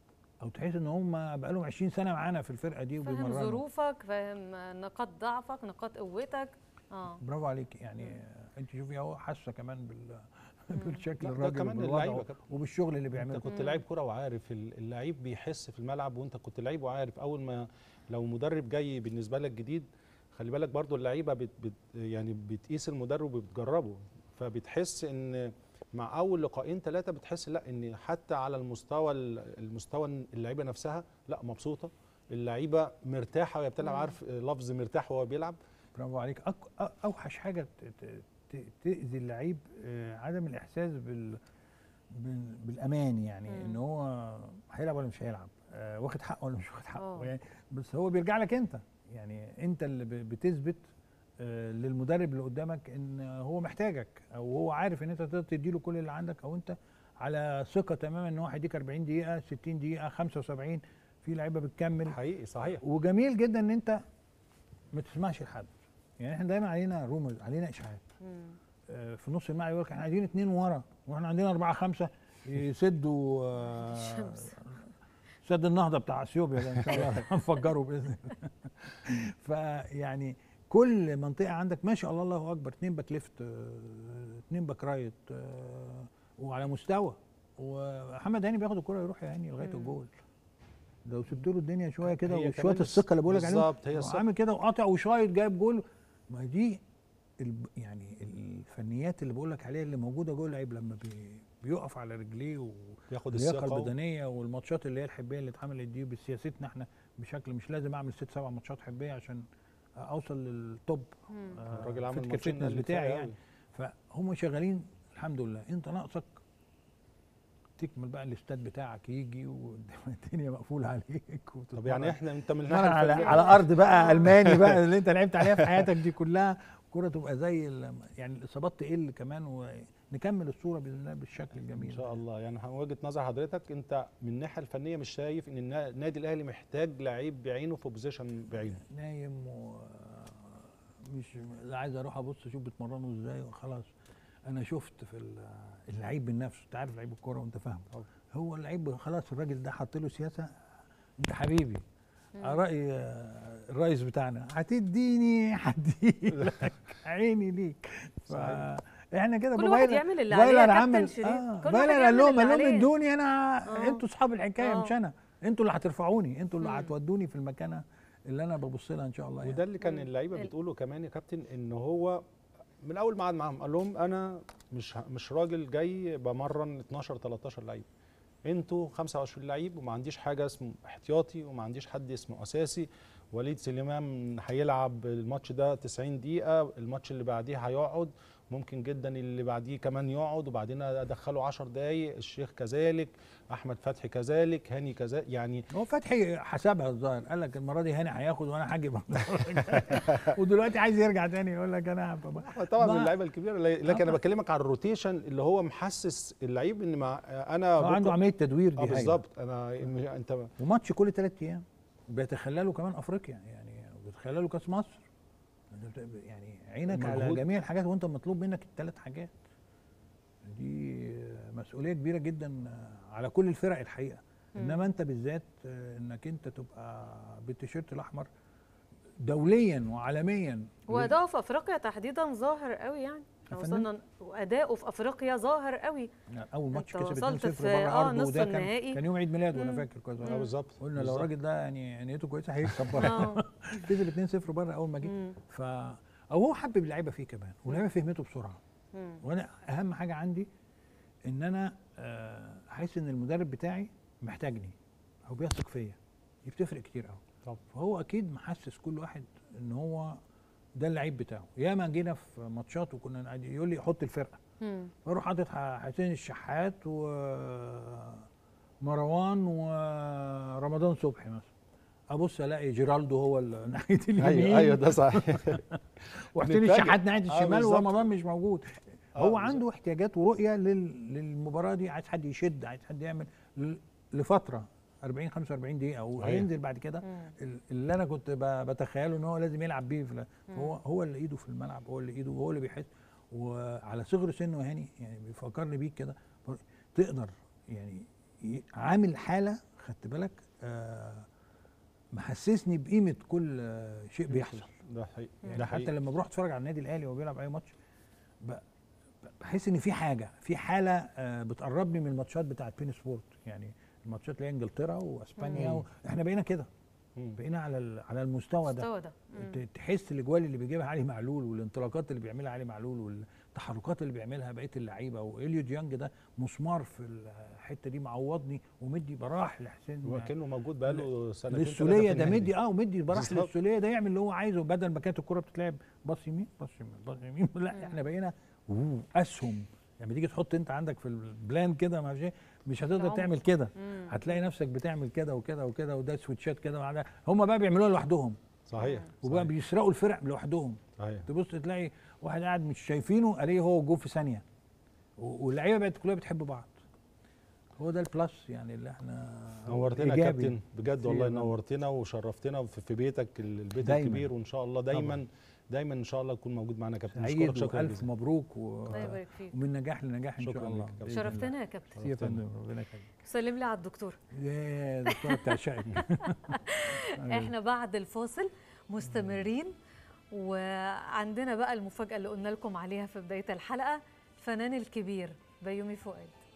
او تحس ان هم بقالهم 20 سنه معانا في الفرقه دي فاهم وبيمرنوا ظروفك فاهم نقاط ضعفك نقاط قوتك اه برافو عليك يعني انت شوفي اهو حاسه كمان بال بالشكل لا، ده الراجل كمان وبالوضع اللعيبة كمان. وبالشغل اللي انت بيعمله كنت لعيب كوره وعارف ال- اللعيب بيحس في الملعب وانت كنت لعيب وعارف اول ما لو مدرب جاي بالنسبه لك جديد خلي بالك برضو اللعيبه بت بت يعني بتقيس المدرب وبتجربه فبتحس ان مع اول لقاءين ثلاثه بتحس لا ان حتى على المستوى ال- المستوى اللعيبه نفسها لا مبسوطه اللعيبه مرتاحه وهي بتلعب مم. عارف لفظ مرتاح وهو بيلعب برافو عليك أك... أ- اوحش حاجه ت... ت... ت... تاذي اللعيب آه، عدم الاحساس بال... بال... بالامان يعني مم. ان هو هيلعب ولا مش هيلعب آه، واخد حقه ولا مش واخد حقه آه. يعني بس هو بيرجع لك انت يعني انت اللي ب... بتثبت آه، للمدرب اللي قدامك ان هو محتاجك او هو عارف ان انت تقدر تديله كل اللي عندك او انت على ثقه تماما ان هو هيديك 40 دقيقه 60 دقيقه 75 في لعيبه بتكمل حقيقي صحيح وجميل جدا ان انت ما تسمعش لحد يعني احنا دايما علينا رومرز علينا اشاعات مم. آه، في نص الملعب يقول لك احنا عايزين اتنين ورا واحنا عندنا اربعه خمسه يسدوا آه، الشمس. سد النهضه بتاع اثيوبيا ده ان شاء الله هنفجره باذن الله فيعني كل منطقه عندك ما شاء الله الله اكبر اتنين باك ليفت آه، اتنين باك رايت آه، وعلى مستوى ومحمد هاني بياخد الكره يروح يا هاني لغايه مم. الجول لو سبت له الدنيا شويه كده هي وشويه كمان الثقه اللي بقول لك عليهم بالظبط، هي الثقة. عامل كده وقاطع وشايط جايب جول ما دي الب... يعني الفنيات اللي بقول لك عليها اللي موجوده جوه اللعيب لما بي... بيقف على رجليه و... بياخد اللياقه الثقه و- البدنيه والماتشات اللي هي الحبيه اللي اتعملت دي بسياستنا احنا بشكل مش لازم اعمل ست سبع ماتشات حبيه عشان اوصل للتوب مم. آه، الراجل عمل في ماتشين الفتنس اللي بتاعي كفاية يعني فهم شغالين الحمد لله انت ناقصك تكمل بقى الاستاد بتاعك يجي والدنيا مقفوله عليك طب يعني احنا انت من تتمرن الناحيه على, الفنية- على ارض بقى الماني بقى اللي انت لعبت عليها في حياتك دي كلها الكوره تبقى زي ال- يعني الاصابات تقل كمان ونكمل الصوره باذن الله بالشكل الجميل ان شاء الله يعني من وجهه نظر حضرتك انت من الناحيه الفنيه مش شايف ان النا- النادي الاهلي محتاج لعيب بعينه في بوزيشن بعينه نايم و مش لا عايز اروح ابص اشوف بيتمرنوا ازاي وخلاص انا شفت في ال- اللعيب بنفسه انت عارف لعيب الكوره وانت فاهم هو اللعيب خلاص الراجل ده حط له سياسه انت حبيبي راي آه، الرئيس بتاعنا هتديني هديلك عيني ليك فاحنا كده كل واحد فايلر- يعمل اللي عليه يا فايلر كابتن عمل شريف. اه كل واحد فايلر قال يعمل لهم اللي قال لهم عليه. ادوني انا آه. انتوا اصحاب الحكايه آه. مش انا انتوا اللي هترفعوني انتوا اللي مم. هتودوني في المكانه اللي انا ببص لها ان شاء الله يعني. وده اللي كان اللعيبه بتقوله كمان يا كابتن ان هو من اول ما قعد معاهم قال لهم انا مش ه- مش راجل جاي بمرن 12 13 لعيب انتوا 25 لعيب وما عنديش حاجه اسمه احتياطي وما عنديش حد اسمه اساسي وليد سليمان هيلعب الماتش ده 90 دقيقه الماتش اللي بعديه هيقعد ممكن جدا اللي بعديه كمان يقعد وبعدين ادخله 10 دقايق الشيخ كذلك احمد فتحي كذلك هاني كذلك يعني هو فتحي حسبها الظاهر قال لك المره دي هاني هياخد وانا هاجي ودلوقتي عايز يرجع تاني يقول لك انا هبقى- طبعا من ما- اللعيبه الكبيره لكن انا آه. بكلمك على الروتيشن اللي هو محسس اللعيب ان مع انا هو عنده بكرة- عمليه تدوير دي اه هايلة. بالظبط انا انت وماتش كل ثلاث ايام بيتخللوا كمان افريقيا يعني بيتخللوا كاس مصر يعني عينك على مجهود. جميع الحاجات وانت مطلوب منك الثلاث حاجات دي مسؤوليه كبيره جدا على كل الفرق الحقيقه مم. انما انت بالذات انك انت تبقى بالتيشيرت الاحمر دوليا وعالميا واداؤه في افريقيا تحديدا ظاهر قوي يعني احنا يا فندم. وصلنا واداؤه في افريقيا ظاهر قوي اول ماتش أنت كسب 2-0 وصلت في- بره آه، ارضه نصف وده كان النهائي. كان يوم عيد ميلاده وانا مم. فاكر كويس مم. اه بالظبط قلنا لو بالظبط. الراجل ده يعني نيته كويسه هيكسب آه. بره كسب 2-0 بره اول ما جه مم. ف او هو حبب اللعيبه فيه كمان واللعيبه فهمته بسرعه مم. وانا اهم حاجه عندي ان انا آه، احس ان المدرب بتاعي محتاجني او بيثق فيا دي بتفرق كتير قوي طبعا. فهو اكيد محسس كل واحد ان هو ده اللعيب بتاعه ياما جينا في ماتشات وكنا قاعد يقول لي حط الفرقه مم. فاروح حاطط ح- حسين الشحات ومروان ورمضان صبحي مثلا ابص الاقي جيرالدو هو ال- ناحيه اليمين ايوه ايوه ده صحيح وحسين نتفاجئ. الشحات ناحيه آه، الشمال بالظبط. ورمضان مش موجود آه، هو بالظبط. عنده احتياجات ورؤيه لل... للمباراه دي عايز حد يشد عايز حد يعمل ل... لفتره 40 45 دقيقه وهينزل بعد كده مم. ال- اللي انا كنت ب... بتخيله ان هو لازم يلعب بيه في هو هو اللي ايده في الملعب هو اللي ايده هو اللي بيحس وعلى صغر سنه هاني يعني بيفكرني بيك كده تقدر يعني ي- عامل حاله خدت بالك آه محسسني بقيمه كل آه شيء بيحصل ده حقيقي يعني ده حتى حقيقي لما بروح اتفرج على النادي الاهلي وهو بيلعب اي ماتش ب- ب- بحس ان في حاجه في حاله آه، بتقربني من الماتشات بتاعت بين سبورت يعني الماتشات اللي هي انجلترا واسبانيا مم. و... احنا بقينا كده مم. بقينا على ال- على المستوى ده المستوى ده مم. ت- تحس الاجوال اللي بيجيبها علي معلول والانطلاقات اللي بيعملها علي معلول والتحركات اللي بيعملها بقيه اللعيبه واليو ديانج ده مسمار في الحته دي معوضني ومدي براح لحسين وكانه موجود بقاله سنتين للسوليه ثلاثة في ده النادي. مدي اه ومدي براح بالظبط. للسوليه ده يعمل اللي هو عايزه بدل ما كانت الكره بتتلعب باص يمين باص يمين باص يمين لا احنا بقينا أوه، اسهم يعني تيجي تحط انت عندك في البلان كده ما ايه مش هتقدر العمق. تعمل كده مم. هتلاقي نفسك بتعمل كده وكده وكده وده سويتشات كده وعلى هم بقى بيعملوها لوحدهم صحيح وبقى صحيح. بيسرقوا الفرق لوحدهم صحيح تبص تلاقي واحد قاعد مش شايفينه الاقيه هو جول في ثانيه و- واللعيبه بقت كلها بتحب بعض هو ده البلس يعني اللي احنا نورتنا يا إيجابي كابتن بجد فيه والله يعني. نورتنا وشرفتنا في في بيتك ال- البيت دايماً. الكبير وان شاء الله دايما طبعاً. دايما ان شاء الله تكون موجود معانا يا كابتن نشكرك سعيد شكرا والف جزيلا مبروك و... الله يبارك فيك ومن نجاح لنجاح ان شكراً شاء لك الله يا كابتن. بإذن الله. شرفتنا يا كابتن يا فندم ربنا يخليك سلم لي على الدكتور يا دكتوره بتعشقك احنا بعد الفاصل مستمرين وعندنا بقى المفاجأة اللي قلنا لكم عليها في بداية الحلقة الفنان الكبير بيومي فؤاد